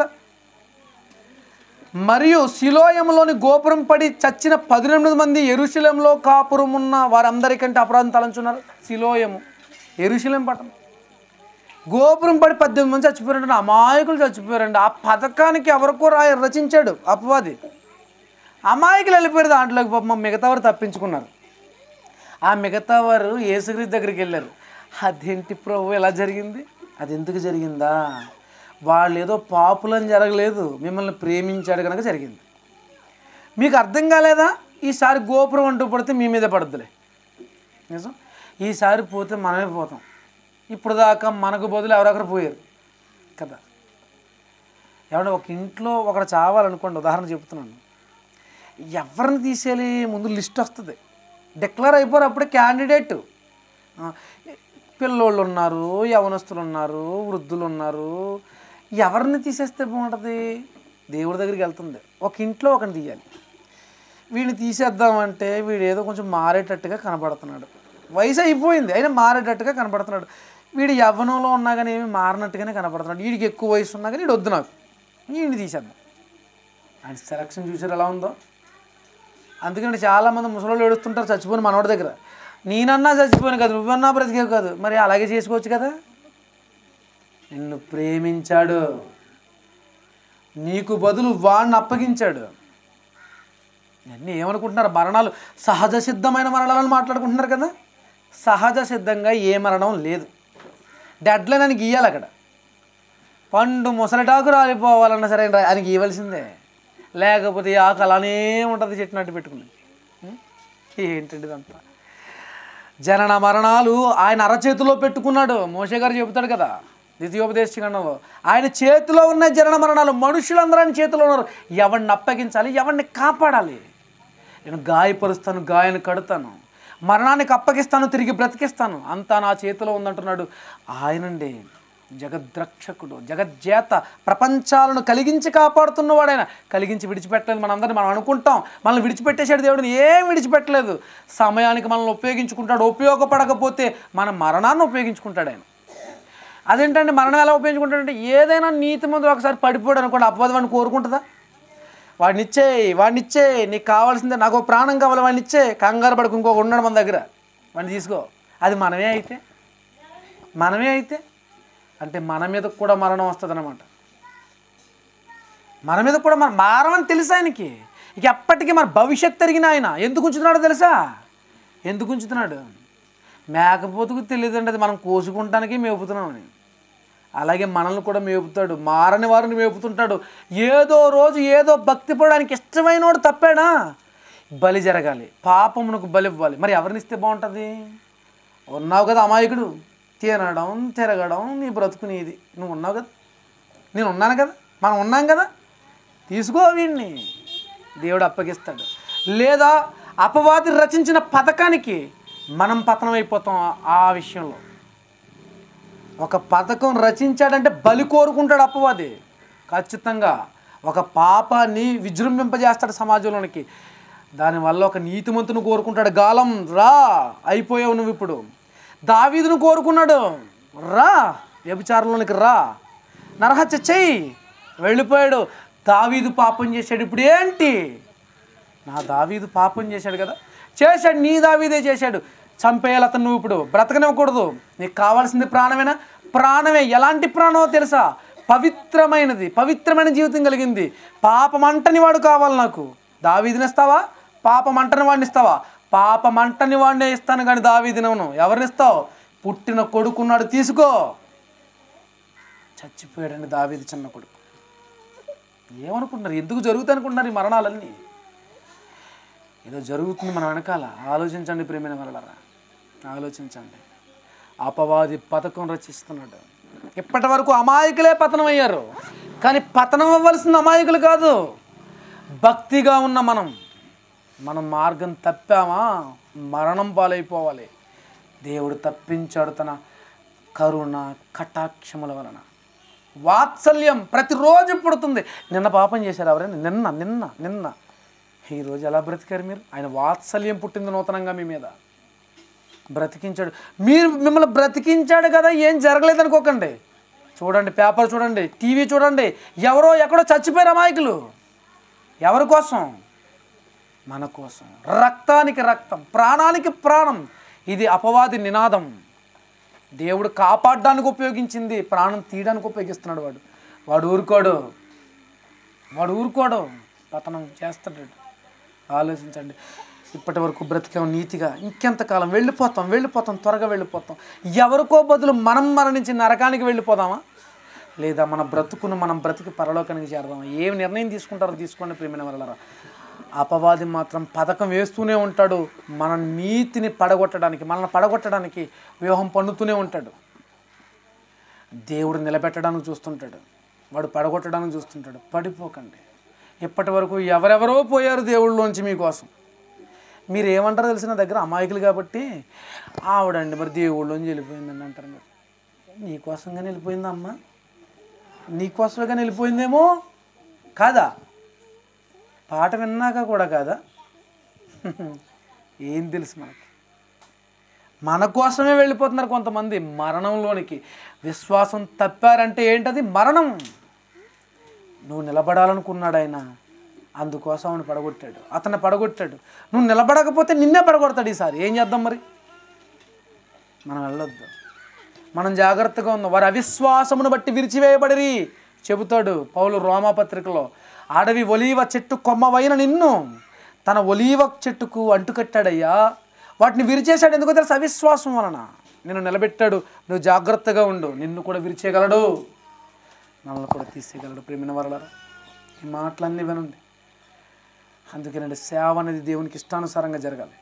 S1: మరియు శిలోయములోని గోపురం పడి చచ్చిన పదినెనిమిది మంది ఎరుశలంలో కాపురం ఉన్న వారందరికంటే అపరాధం తలంచున్నారు శిలోయము ఎరుశలం పట్టణం గోపురం పడి పద్దెనిమిది మంది చచ్చిపోయారంటే అమాయకులు చచ్చిపోయారండి ఆ పథకానికి ఎవరికో రాయ రచించాడు అపవాది అమాయకులు వెళ్ళిపోయారు దాంట్లోకి పాపం మిగతా వారు తప్పించుకున్నారు ఆ మిగతా వారు యేసుక్రీస్తు దగ్గరికి వెళ్ళారు అదేంటి ప్రభు ఎలా జరిగింది అది ఎందుకు జరిగిందా వాళ్ళు ఏదో పాపులని జరగలేదు మిమ్మల్ని ప్రేమించాడు కనుక జరిగింది మీకు అర్థం కాలేదా ఈసారి గోపురం అంటూ పడితే మీ మీద పడుద్దులే నిజం ఈసారి పోతే మనమే పోతాం ఇప్పుడు దాకా మనకు బదులు ఎవరొకరు పోయారు కదా ఏమన్నా ఒక ఇంట్లో ఒకరు చావాలనుకోండి ఉదాహరణ చెప్తున్నాను ఎవరిని తీసేయాలి ముందు లిస్ట్ వస్తుంది డిక్లేర్ అయిపోరు అప్పుడే క్యాండిడేట్ పిల్లోళ్ళు ఉన్నారు యవనస్తులు ఉన్నారు వృద్ధులు ఉన్నారు ఎవరిని తీసేస్తే బాగుంటుంది దేవుడి దగ్గరికి వెళ్తుంది ఒక ఇంట్లో ఒకరిని తీయాలి వీడిని తీసేద్దామంటే వీడు ఏదో కొంచెం మారేటట్టుగా కనపడుతున్నాడు వయసు అయిపోయింది అయినా మారేటట్టుగా కనపడుతున్నాడు వీడు యవ్వనంలో ఉన్నా కానీ ఏమి మారినట్టుగానే కనపడుతున్నాడు వీడికి ఎక్కువ వయసు ఉన్నా కానీ వీడు వద్దు నాకు వీడిని తీసేద్దాం ఆయన సెలక్షన్ చూసారు ఎలా ఉందో అందుకని చాలామంది ముసలోళ్ళు ఏడుస్తుంటారు చచ్చిపోయిన మనోడి దగ్గర నేనన్నా చచ్చిపోయాను కదా నువ్వన్నా బ్రతికేవు కాదు మరి అలాగే చేసుకోవచ్చు కదా నిన్ను ప్రేమించాడు నీకు బదులు వాడిని అప్పగించాడు అన్నీ ఏమనుకుంటున్నారు మరణాలు సహజ సిద్ధమైన మరణాలను మాట్లాడుకుంటున్నారు కదా సహజ సిద్ధంగా ఏ మరణం లేదు డెడ్ లైన్ అని గీయాలి అక్కడ పండు ముసలిటాకు రాలిపోవాలన్నా సరే ఆయనకి ఇవ్వాల్సిందే లేకపోతే ఈ ఆకు అలానే ఉంటుంది చెట్టు పెట్టుకుని ఉం? ఏంటండి ఇదంతా జనన మరణాలు ఆయన అరచేతిలో పెట్టుకున్నాడు మోషే గారు చెబుతాడు కదా ద్వితీయోపదేశంలో ఆయన చేతిలో ఉన్న జనన మరణాలు మనుషులందరూ ఆయన చేతిలో ఉన్నారు ఎవరిని అప్పగించాలి ఎవరిని కాపాడాలి నేను గాయపరుస్తాను గాయను కడతాను మరణానికి అప్పగిస్తాను తిరిగి బ్రతికిస్తాను అంతా నా చేతిలో ఉందంటున్నాడు ఆయనండి జగద్రక్షకుడు జగజ్జేత ప్రపంచాలను కలిగించి కాపాడుతున్నవాడు ఆయన కలిగించి విడిచిపెట్టలేదు మనందరిని మనం అనుకుంటాం మనల్ని విడిచిపెట్టేసాడు దేవుడిని ఏం విడిచిపెట్టలేదు సమయానికి మనల్ని ఉపయోగించుకుంటాడు ఉపయోగపడకపోతే మన మరణాన్ని ఉపయోగించుకుంటాడు ఆయన అదేంటంటే మరణం ఎలా ఉపయోగించుకుంటాడంటే ఏదైనా నీతి ముందు ఒకసారి పడిపోయాడు అనుకోండి అపవాదం అని కోరుకుంటుందా వాడిని ఇచ్చే వాడిని ఇచ్చే నీకు కావాల్సిందే నాకు ఓ ప్రాణం కావాలి వాడిని ఇచ్చే కంగారు పడుకు ఇంకొక ఉన్నాడు మన దగ్గర వాడిని తీసుకో అది మనమే అయితే మనమే అయితే అంటే మన మీద కూడా మరణం వస్తుంది అనమాట మన మీద కూడా మన మారమని తెలుసు ఆయనకి ఇక ఎప్పటికీ మన భవిష్యత్తు తిరిగిన ఆయన ఎందుకు ఉంచుతున్నాడో తెలుసా ఎందుకు ఉంచుతున్నాడు మేకపోతుకు తెలియదండి అది మనం కోసుకుంటానికి మేపుతున్నామని అలాగే మనల్ని కూడా మేపుతాడు మారని వారిని మేపుతుంటాడు ఏదో రోజు ఏదో భక్తి పడడానికి ఇష్టమైనోడు తప్పాడా బలి జరగాలి పాపమునకు బలి ఇవ్వాలి మరి ఎవరిని ఇస్తే బాగుంటుంది ఉన్నావు కదా అమాయకుడు తినడం తిరగడం నీ బ్రతుకు నీది నువ్వు ఉన్నావు కదా నేను ఉన్నాను కదా మనం ఉన్నాం కదా తీసుకో వీడిని దేవుడు అప్పగిస్తాడు లేదా అపవాది రచించిన పథకానికి మనం పతనం అయిపోతాం ఆ- ఆ విషయంలో ఒక పథకం రచించాడంటే బలి కోరుకుంటాడు అపవాది ఖచ్చితంగా ఒక పాపాన్ని విజృంభింపజేస్తాడు సమాజంలోనికి దానివల్ల ఒక నీతిమంతుని కోరుకుంటాడు గాలం రా అయిపోయావు నువ్వు ఇప్పుడు దావీదును కోరుకున్నాడు రా వ్యభిచారంలోనికి రా నరహత్య చెయ్యి వెళ్ళిపోయాడు దావీదు పాపం చేశాడు ఇప్పుడు ఏంటి నా దావీదు పాపం చేశాడు కదా చేశాడు నీ దావీదే చేశాడు చంపేయాలి అతను నువ్వు ఇప్పుడు బ్రతకనివ్వకూడదు నీకు కావాల్సింది ప్రాణమేనా ప్రాణమే ఎలాంటి ప్రాణమో తెలుసా పవిత్రమైనది పవిత్రమైన జీవితం కలిగింది పాపమంటని వాడు కావాలి నాకు దావీదినిస్తావా పాపమంటని వాడిని ఇస్తావా పాపమంటని వాడినే ఇస్తాను కానీ దావీదినవను ఎవరిని ఇస్తావు పుట్టిన కొడుకున్నాడు తీసుకో చచ్చిపోయాడండి దావీది చిన్న కొడుకు ఏమనుకుంటున్నారు ఎందుకు జరుగుతాయి అనుకుంటున్నారు ఈ మరణాలన్నీ ఏదో జరుగుతుంది మన వెనకాల ఆలోచించండి ప్రేమైన వరలరా ఆలోచించండి అపవాది పథకం రచిస్తున్నాడు ఇప్పటి వరకు అమాయకులే పతనం అయ్యారు కానీ పతనం అవ్వాల్సిన అమాయకులు కాదు భక్తిగా ఉన్న మనం మనం మార్గం తప్పామా మరణం పాలైపోవాలి దేవుడు తప్పించాడు తన కరుణ కటాక్షముల వలన వాత్సల్యం ప్రతిరోజు పుడుతుంది నిన్న పాపం చేశారు ఎవరైనా నిన్న నిన్న నిన్న ఈరోజు ఎలా బ్రతికారు మీరు ఆయన వాత్సల్యం పుట్టింది నూతనంగా మీ మీద బ్రతికించాడు మీరు మిమ్మల్ని బ్రతికించాడు కదా ఏం జరగలేదు అనుకోకండి చూడండి పేపర్ చూడండి టీవీ చూడండి ఎవరో ఎక్కడో చచ్చిపోయారు అమాయకులు ఎవరి కోసం మన కోసం రక్తానికి రక్తం ప్రాణానికి ప్రాణం ఇది అపవాది నినాదం దేవుడు కాపాడడానికి ఉపయోగించింది ప్రాణం తీయడానికి ఉపయోగిస్తున్నాడు వాడు వాడు ఊరుకోడు వాడు ఊరుకోడు పతనం చేస్తాడు ఆలోచించండి ఇప్పటి వరకు బ్రతికాం నీతిగా ఇంకెంతకాలం వెళ్ళిపోతాం వెళ్ళిపోతాం త్వరగా వెళ్ళిపోతాం ఎవరికో బదులు మనం మరణించి నరకానికి వెళ్ళిపోదామా లేదా మన బ్రతుకును మనం బ్రతికి పరలోకానికి చేరదామా ఏం నిర్ణయం తీసుకుంటారో తీసుకోండి ప్రేమైన వల్లరా అపవాది మాత్రం పథకం వేస్తూనే ఉంటాడు మన నీతిని పడగొట్టడానికి మనల్ని పడగొట్టడానికి వ్యూహం పన్నుతూనే ఉంటాడు దేవుడు నిలబెట్టడానికి చూస్తుంటాడు వాడు పడగొట్టడానికి చూస్తుంటాడు పడిపోకండి ఇప్పటి వరకు ఎవరెవరో పోయారు దేవుళ్ళలోంచి మీకోసం మీరు ఏమంటారో తెలిసిన దగ్గర అమాయకులు కాబట్టి ఆవిడండి మరి దేవుళ్ళలోంచి వెళ్ళిపోయిందండి అంటారు మీరు నీకోసంగానే వెళ్ళిపోయిందా అమ్మ నీకోసమేగా వెళ్ళిపోయిందేమో కాదా పాట విన్నాక కూడా కాదా ఏం తెలుసు మనకి మన కోసమే వెళ్ళిపోతున్నారు కొంతమంది మరణంలోనికి విశ్వాసం తప్పారంటే ఏంటది మరణం నువ్వు నిలబడాలనుకున్నాడు ఆయన అందుకోసం ఆవిడ పడగొట్టాడు అతన్ని పడగొట్టాడు నువ్వు నిలబడకపోతే నిన్నే పడగొడతాడు ఈసారి ఏం చేద్దాం మరి మనం వెళ్ళొద్దు మనం జాగ్రత్తగా ఉందాం వారి అవిశ్వాసమును బట్టి విరిచివేయబడిరి చెబుతాడు పౌలు రోమాపత్రికలో అడవి ఒలీవ చెట్టు కొమ్మవైన నిన్ను తన ఒలీవ చెట్టుకు అంటుకట్టాడయ్యా వాటిని విరిచేశాడు ఎందుకో తెలుసు అవిశ్వాసం వలన నిన్ను నిలబెట్టాడు నువ్వు జాగ్రత్తగా ఉండు నిన్ను కూడా విరిచేయగలడు మనల్ని కూడా తీసేయగలడు ప్రేమిన వరల ఈ మాటలన్నీ వినండి అందుకేనండి సేవ అనేది దేవునికి ఇష్టానుసారంగా జరగాలి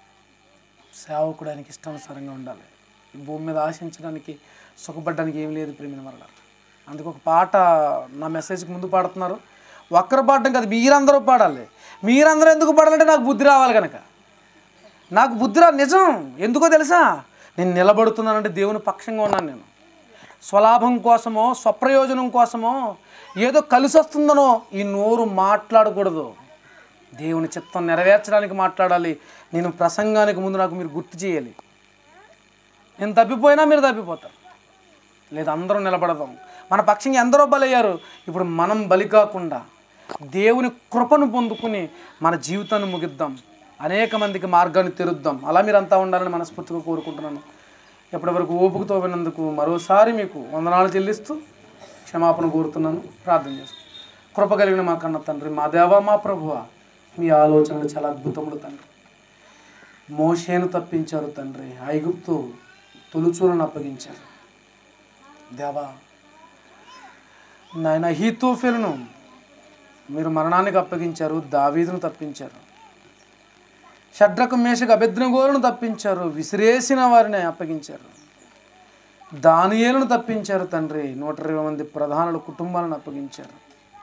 S1: సేవకుడు ఆయనకి ఇష్టానుసారంగా ఉండాలి ఈ భూమి మీద ఆశించడానికి సుఖపడడానికి ఏం లేదు ప్రేమిన వరల అందుకు ఒక పాట నా మెసేజ్కి ముందు పాడుతున్నారు ఒక్కరు పాడడం కాదు మీరందరూ పాడాలి మీరందరూ ఎందుకు పాడాలంటే నాకు బుద్ధి రావాలి కనుక నాకు బుద్ధి రా నిజం ఎందుకో తెలుసా నేను నిలబడుతున్నానంటే దేవుని పక్షంగా ఉన్నాను నేను స్వలాభం కోసమో స్వప్రయోజనం కోసమో ఏదో కలిసి వస్తుందనో ఈ నోరు మాట్లాడకూడదు దేవుని చిత్తం నెరవేర్చడానికి మాట్లాడాలి నేను ప్రసంగానికి ముందు నాకు మీరు గుర్తు చేయాలి నేను తప్పిపోయినా మీరు తప్పిపోతారు లేదా అందరూ నిలబడదాం మన పక్షంగా ఎందరో బలయ్యారు ఇప్పుడు మనం బలి కాకుండా దేవుని కృపను పొందుకుని మన జీవితాన్ని ముగిద్దాం అనేక మందికి మార్గాన్ని తెరుద్దాం అలా మీరు అంతా ఉండాలని మనస్ఫూర్తిగా కోరుకుంటున్నాను ఎప్పటివరకు ఓపికతో విన్నందుకు మరోసారి మీకు వందనాలు చెల్లిస్తూ క్షమాపణ కోరుతున్నాను ప్రార్థన చేస్తాను కృప కలిగిన మా కన్న తండ్రి మా దేవ మా ప్రభువ మీ ఆలోచనలు చాలా అద్భుతములు తండ్రి మోషేను తప్పించారు తండ్రి ఐగుప్తు తొలుచూలను అప్పగించారు దేవా నాయన హీతోఫెలను మీరు మరణానికి అప్పగించారు దావీదును తప్పించారు షడ్రకు మేషకు అభెద్రగోలను తప్పించారు విసిరేసిన వారిని అప్పగించారు దానియేలను తప్పించారు తండ్రి నూట ఇరవై మంది ప్రధానుల కుటుంబాలను అప్పగించారు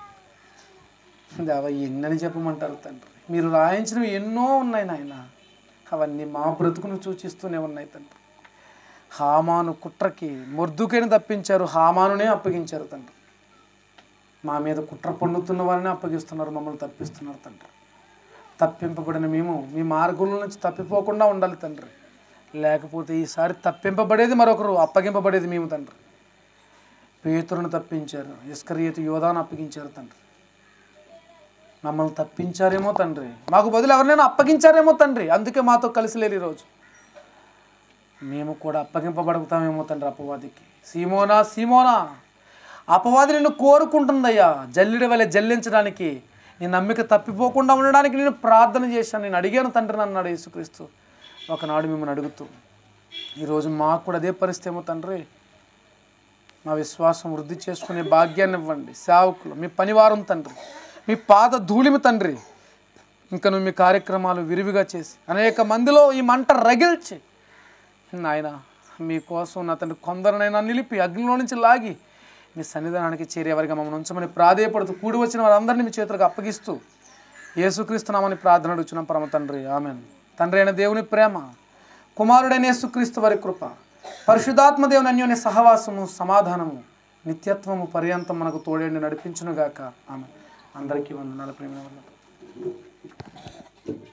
S1: దేవ ఎన్నని చెప్పమంటారు తండ్రి మీరు రాయించినవి ఎన్నో ఉన్నాయి నాయన అవన్నీ మా బ్రతుకును సూచిస్తూనే ఉన్నాయి తండ్రి హామాను కుట్రకి మొర్దుకైన తప్పించారు హామానునే అప్పగించారు తండ్రి మా మీద కుట్ర పండుతున్న వారిని అప్పగిస్తున్నారు మమ్మల్ని తప్పిస్తున్నారు తండ్రి తప్పింపబడిన మేము మీ మార్గంలో నుంచి తప్పిపోకుండా ఉండాలి తండ్రి లేకపోతే ఈసారి తప్పింపబడేది మరొకరు అప్పగింపబడేది మేము తండ్రి పేతురును తప్పించారు ఇస్కరియతు యోధాను అప్పగించారు తండ్రి మమ్మల్ని తప్పించారేమో తండ్రి మాకు బదులు ఎవరినైనా అప్పగించారేమో తండ్రి అందుకే మాతో కలిసి లేరు ఈరోజు మేము కూడా అప్పగింపబడుగుతామేమో తండ్రి అపవాదికి సీమోనా సీమోనా అపవాది నిన్ను కోరుకుంటుందయ్యా జల్లిడి వలె జల్లించడానికి నీ నమ్మిక తప్పిపోకుండా ఉండడానికి నేను ప్రార్థన చేశాను నేను అడిగాను తండ్రిని అన్నాడు యేసుక్రీస్తు ఒకనాడు మిమ్మల్ని అడుగుతూ ఈరోజు మాకు కూడా అదే పరిస్థితి ఏమో తండ్రి మా విశ్వాసం వృద్ధి చేసుకునే భాగ్యాన్ని ఇవ్వండి సేవకులు మీ పనివారం తండ్రి మీ పాద ధూళిమి తండ్రి ఇంకా నువ్వు మీ కార్యక్రమాలు విరివిగా చేసి అనేక మందిలో ఈ మంట రగిల్చి నాయన మీకోసం నా తండ్రి కొందరినైనా నిలిపి అగ్నిలో నుంచి లాగి మీ సన్నిధానానికి చేరేవారిగా మమ్మల్ని ఉంచమని ప్రాధేయపడుతూ కూడి వచ్చిన వారందరినీ మీ చేతులకు అప్పగిస్తూ యేసుక్రీస్తునామని ప్రార్థన అడుగుచున్నాం పరమ తండ్రి ఆమెన్ తండ్రి అయిన దేవుని ప్రేమ కుమారుడైన యేసుక్రీస్తు వారి కృప పరిశుధాత్మ దేవుని అన్యోన్య సహవాసము సమాధానము నిత్యత్వము పర్యంతం మనకు తోడేండి నడిపించునుగాక ఆమె అందరికీ వందనాలు ప్రేమ